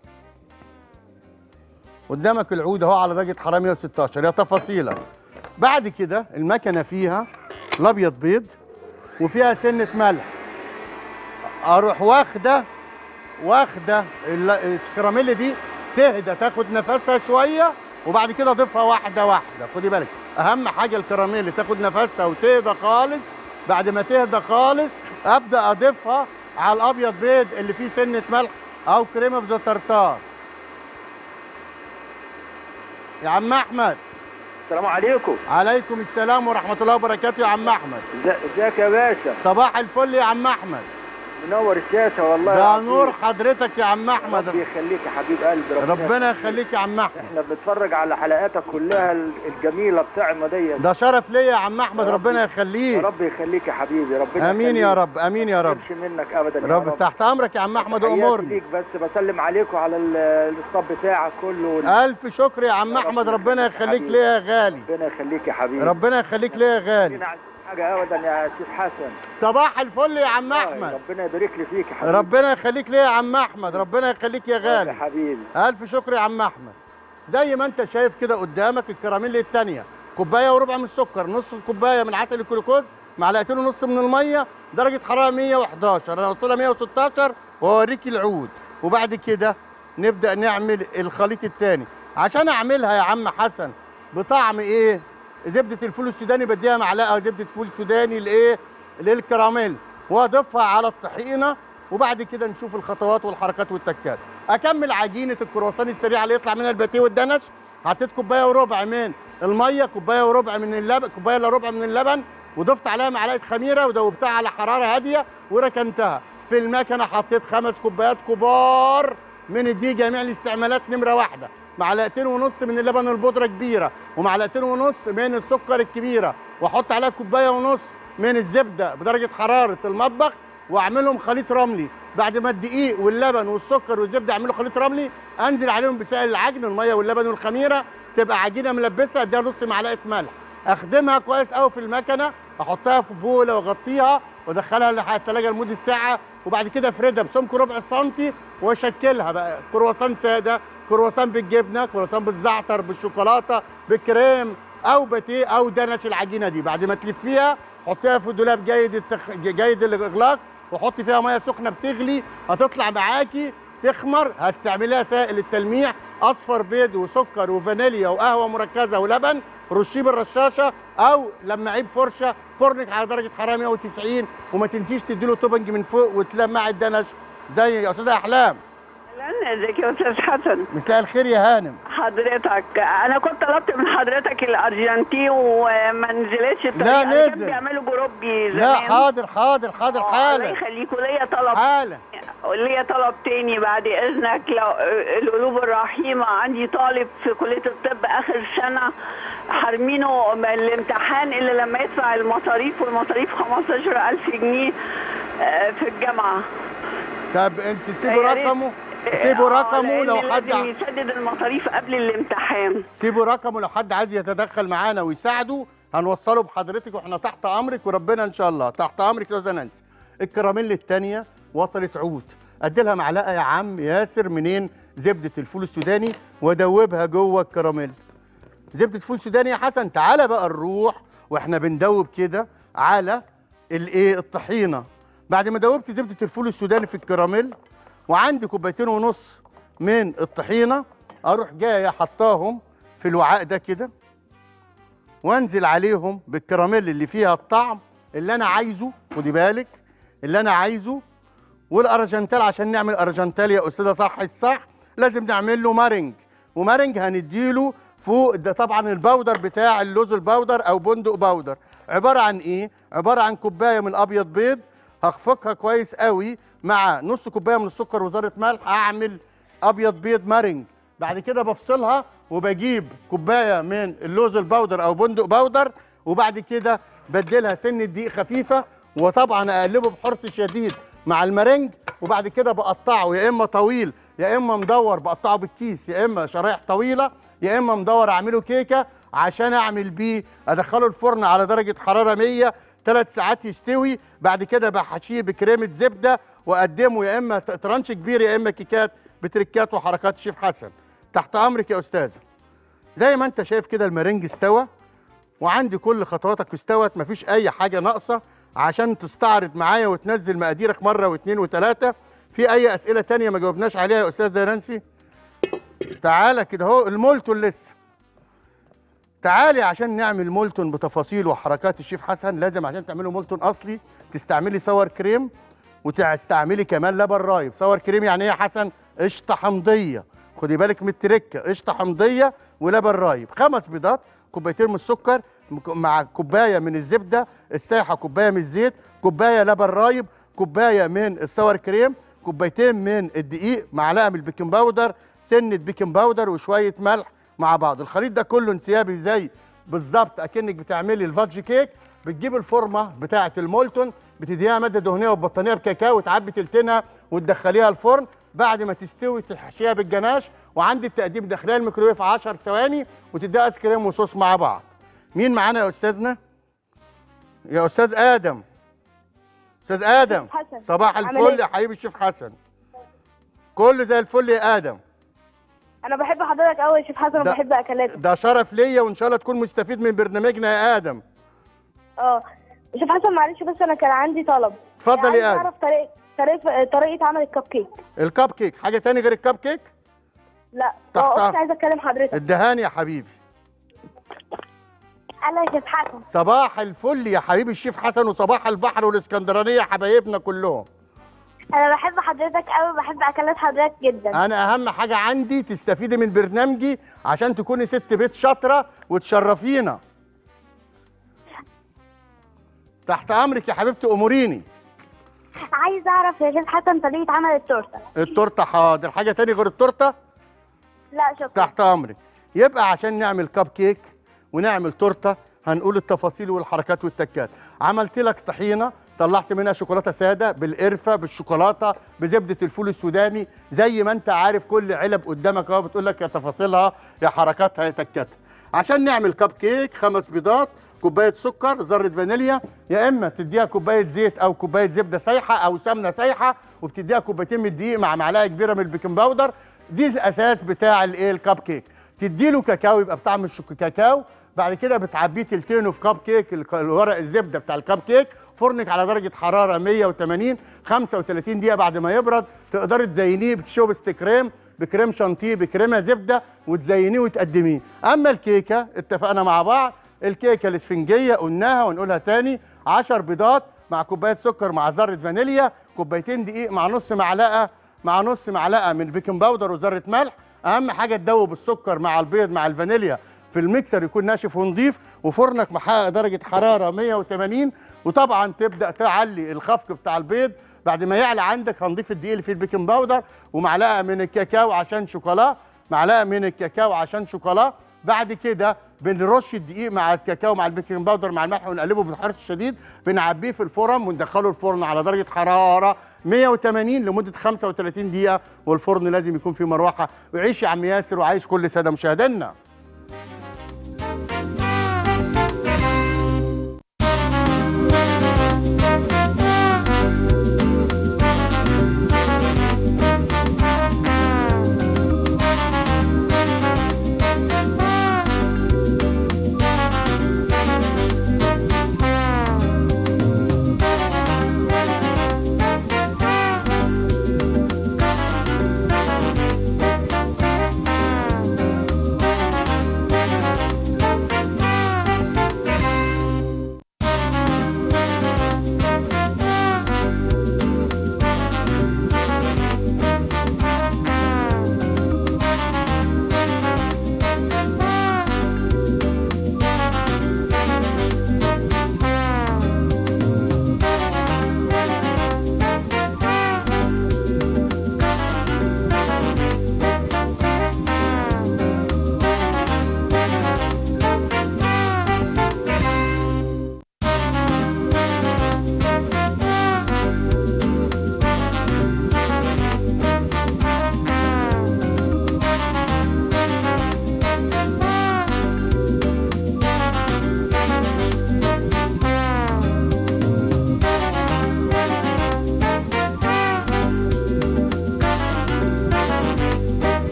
قدامك العود اهو على درجه حراره 116 يا تفاصيلك بعد كده المكنه فيها الابيض بيض وفيها سنه ملح اروح واخده واخده ال- الكراميل دي تهدى تاخد نفسها شويه وبعد كده اضيفها واحده واحده خدي بالك اهم حاجه الكراميل تاخد نفسها وتهدى خالص بعد ما تهدى خالص ابدا اضيفها على الابيض بيض اللي فيه سنه ملح او كريمه بزترتار يا عم احمد السلام عليكم عليكم السلام ورحمه الله وبركاته يا عم احمد إزا- ازيك يا باشا صباح الفل يا عم احمد منور الشاشه والله ده العظيم. نور حضرتك يا عم احمد ربي يخليك يا حبيب قلبي ربنا يخليك يا عم احمد احنا بنتفرج على حلقاتك كلها ال- الجميله بتاعنا دي ده شرف ليا يا عم احمد يا رب- ربنا يا يخليك رب يخليك يا حبيبي ربنا امين يا يخليك. رب امين يا رب ما تحرمش منك ابدا يا رب تحت امرك يا عم احمد تحياتي امورني ليك بس بسلم عليكم على ال- الاسطاب بتاعك كله وال- الف شكر يا عم احمد ربنا يخليك ليا يا غالي ربنا يخليك يا حبيبي ربنا يخليك ليا يا غالي حاجه ابدا يا سيد حسن صباح الفل يا عم آه، احمد ربنا يبارك لي فيك يا حبيبي ربنا يخليك ليه يا عم احمد ربنا يخليك يا يا غالي حبيبي الف شكر يا عم احمد زي ما انت شايف كده قدامك الكراميل التانية كوبايه وربع من السكر نص كوبايه من عسل الجلوكوز معلقتين ونص من الميه درجه حراره 111 انا وصلها 116 واوريك العود وبعد كده نبدا نعمل الخليط التاني عشان اعملها يا عم حسن بطعم ايه زبده الفول السوداني بديها معلقه زبده فول سوداني لايه للكراميل واضيفها على الطحينه وبعد كده نشوف الخطوات والحركات والتكات اكمل عجينه الكرواسون السريعه اللي يطلع منها الباتيه والدنش حطيت كوبايه وربع من الميه كوبايه وربع من اللبن كوبايه الا ربع من اللبن وضفت عليها معلقه خميره ودوبتها على حراره هاديه وركنتها في المكنه حطيت خمس كوبايات كبار من الدقيق جميع الاستعمالات نمره واحده معلقتين ونص من اللبن البودره كبيره ومعلقتين ونص من السكر الكبيره واحط عليها كوبايه ونص من الزبده بدرجه حراره المطبخ واعملهم خليط رملي بعد ما الدقيق واللبن والسكر والزبده يعملوا خليط رملي انزل عليهم بسائل العجن الميه واللبن والخميره تبقى عجينه ملبسه اديها نص معلقه ملح اخدمها كويس قوي في المكنه احطها في بوله واغطيها وادخلها الثلاجه لمده ساعه وبعد كده افردها بسمك ربع سنتي واشكلها بقى كرواسون ساده كرواسون بالجبنه كرواسون بالزعتر بالشوكولاته بالكريم او باتيه او دنش العجينه دي بعد ما تلفيها حطيها في دولاب جيد التخ... جيد الاغلاق وحطي فيها ميه سخنه بتغلي هتطلع معاكي تخمر هتستعمليها سائل التلميع اصفر بيض وسكر وفانيليا وقهوه مركزه ولبن رشيه بالرشاشه او لما عيب فرشه فرنك على درجه حراره 190 وما تنسيش تديله توبنج من فوق وتلمع الدنش زي يا استاذه احلام اهلا ازيك يا استاذ حسن مساء الخير يا هانم حضرتك انا كنت طلبت من حضرتك الارجنتين وما نزلتش الطريقة. لا، كانوا نزل. بيعملوا جروبي زمان لا حاضر حاضر حاضر الله حالا يخليكوا ليا طلب حالا ليا طلب تاني بعد اذنك لو القلوب الرحيمه عندي طالب في كليه الطب اخر سنه حارمينه من الامتحان الا لما يدفع المصاريف والمصاريف 15000 جنيه آه، في الجامعه طب انت تسيبوا يا ريت. رقمه سيبوا آه، رقمه لأن لو حد لازم يسدد المصاريف قبل الامتحان سيبوا رقمه لو حد عايز يتدخل معانا ويساعده هنوصله بحضرتك واحنا تحت امرك وربنا ان شاء الله تحت امرك يا استاذه نانسي الكراميل الثانيه وصلت عود ادي لها معلقه يا عم ياسر منين زبده الفول السوداني وادوبها جوه الكراميل زبده فول سوداني يا حسن تعالى بقى نروح واحنا بندوب كده على الايه الطحينه بعد ما دوبت زبده الفول السوداني في الكراميل وعندي كوبايتين ونص من الطحينه اروح جايه حطاهم في الوعاء ده كده وانزل عليهم بالكراميل اللي فيها الطعم اللي انا عايزه خدي بالك اللي انا عايزه والارجنتال عشان نعمل ارجنتال يا استاذه صح الصح لازم نعمل له مارنج ومارنج هنديله فوق ده طبعا البودر بتاع اللوز البودر او بندق بودر عباره عن ايه عباره عن كوبايه من ابيض بيض هخفقها كويس قوي مع نص كوبايه من السكر وذره ملح اعمل ابيض بيض مارنج بعد كده بفصلها وبجيب كوبايه من اللوز البودر او بندق بودر وبعد كده بديلها سنه دقيق خفيفه وطبعا اقلبه بحرص شديد مع المارنج وبعد كده بقطعه يا اما طويل يا اما مدور بقطعه بالكيس يا اما شرايح طويله يا اما مدور اعمله كيكه عشان اعمل بيه ادخله الفرن على درجه حراره 100 ثلاث ساعات يستوي بعد كده بحشيه بكريمه زبده واقدمه يا اما ترانش كبير يا اما كيكات بتركات وحركات شيف حسن تحت امرك يا استاذه زي ما انت شايف كده المارنج استوى وعندي كل خطواتك استوت مفيش اي حاجه ناقصه عشان تستعرض معايا وتنزل مقاديرك مره واثنين وثلاثه في اي اسئله تانية ما جاوبناش عليها يا استاذه نانسي تعالى كده اهو المولتون لسه تعالي عشان نعمل مولتون بتفاصيل وحركات الشيف حسن لازم عشان تعملوا مولتون اصلي تستعملي صور كريم وتستعملي كمان لبن رايب صور كريم يعني ايه يا حسن قشطه حمضيه خدي بالك من التركه قشطه حمضيه ولبن رايب خمس بيضات كوبايتين من السكر مع كوبايه من الزبده السايحه كوبايه من الزيت كوبايه لبن رايب كوبايه من الصور كريم كوبايتين من الدقيق معلقه من البيكنج باودر سنه بيكنج باودر وشويه ملح مع بعض الخليط ده كله انسيابي زي بالظبط اكنك بتعملي الفادج كيك بتجيب الفورمه بتاعه المولتون بتديها ماده دهنيه وبطانيه بكاكاو وتعبي تلتينها وتدخليها الفرن بعد ما تستوي تحشيها بالجناش وعندي التقديم داخلها الميكرويف 10 ثواني وتديها ايس كريم وصوص مع بعض مين معانا يا استاذنا يا استاذ ادم استاذ ادم حسن. صباح عامل الفل إيه؟ يا حبيبي الشيف حسن كل زي الفل يا ادم انا بحب حضرتك قوي يا شيف حسن ده- وبحب اكلاتك ده شرف ليا وان شاء الله تكون مستفيد من برنامجنا يا ادم اه يا شيف حسن معلش بس انا كان عندي طلب اتفضل يا عايز آدم. اعرف طريقه طريقه طريقه عمل الكب كيك الكب كيك حاجه تاني غير الكب كيك لا تحت اه أمر. اختي عايزه اتكلم حضرتك الدهان يا حبيبي انا يا شيف حسن صباح الفل يا حبيبي الشيف حسن وصباح البحر والاسكندرانيه حبايبنا كلهم انا بحب حضرتك قوي بحب اكلات حضرتك جدا انا اهم حاجه عندي تستفيدي من برنامجي عشان تكوني ست بيت شاطره وتشرفينا تحت امرك يا حبيبتي اموريني عايز اعرف يا شيف حسن طريقه عمل التورته التورته حاضر حاجه تاني غير التورته لا شكرا تحت امرك يبقى عشان نعمل كب كيك ونعمل تورته هنقول التفاصيل والحركات والتكات عملت لك طحينه طلعت منها شوكولاته ساده بالقرفه بالشوكولاته بزبده الفول السوداني زي ما انت عارف كل علب قدامك اهو بتقول لك يا تفاصيلها يا حركاتها يا تكاتها عشان نعمل كب كيك خمس بيضات كوبايه سكر ذره فانيليا يا اما تديها كوبايه زيت او كوبايه زبده سايحه او سمنه سايحه وبتديها كوبايتين من الدقيق مع معلقه كبيره من البيكنج باودر دي الاساس بتاع الايه الكب كيك تديله كاكاو يبقى بتعمل الشوك- كاكاو بعد كده بتعبيه تلتينه في كب كيك الك- الورق الزبده بتاع الكب كيك فرنك على درجه حراره 180 35 دقيقه بعد ما يبرد تقدري تزينيه بشوبست كريم بكريم شانتيه بكريمه زبده وتزينيه وتقدميه اما الكيكه اتفقنا مع بعض الكيكه الاسفنجيه قلناها ونقولها تاني 10 بيضات مع كوبايه سكر مع ذره فانيليا كوبايتين دقيق مع نص معلقه مع نص معلقه من بيكنج باودر وذره ملح اهم حاجه تدوب السكر مع البيض مع الفانيليا في الميكسر يكون ناشف ونضيف وفرنك محقق درجه حراره 180 وطبعا تبدا تعلي الخفق بتاع البيض بعد ما يعلى عندك هنضيف الدقيق اللي فيه البيكنج باودر ومعلقه من الكاكاو عشان شوكولا معلقه من الكاكاو عشان شوكولا بعد كده بنرش الدقيق مع الكاكاو مع البيكنج باودر مع الملح ونقلبه بحرص شديد بنعبيه في الفرن وندخله الفرن على درجه حراره 180 لمده 35 دقيقه والفرن لازم يكون فيه مروحه وعيش يا عم ياسر وعايش كل ساده مشاهدينا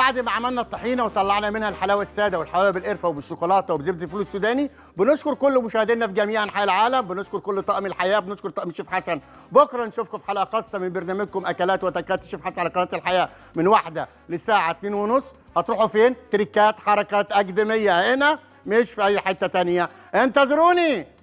بعد ما عملنا الطحينه وطلعنا منها الحلاوه الساده والحلاوه بالقرفه وبالشوكولاته وبزبده الفول السوداني بنشكر كل مشاهدينا في جميع انحاء العالم بنشكر كل طاقم الحياه بنشكر طاقم الشيف حسن بكره نشوفكم في حلقه خاصه من برنامجكم اكلات وتكات الشيف حسن على قناه الحياه من واحدة للساعه 2 ونص هتروحوا فين تريكات حركات اكاديميه هنا مش في اي حته تانية انتظروني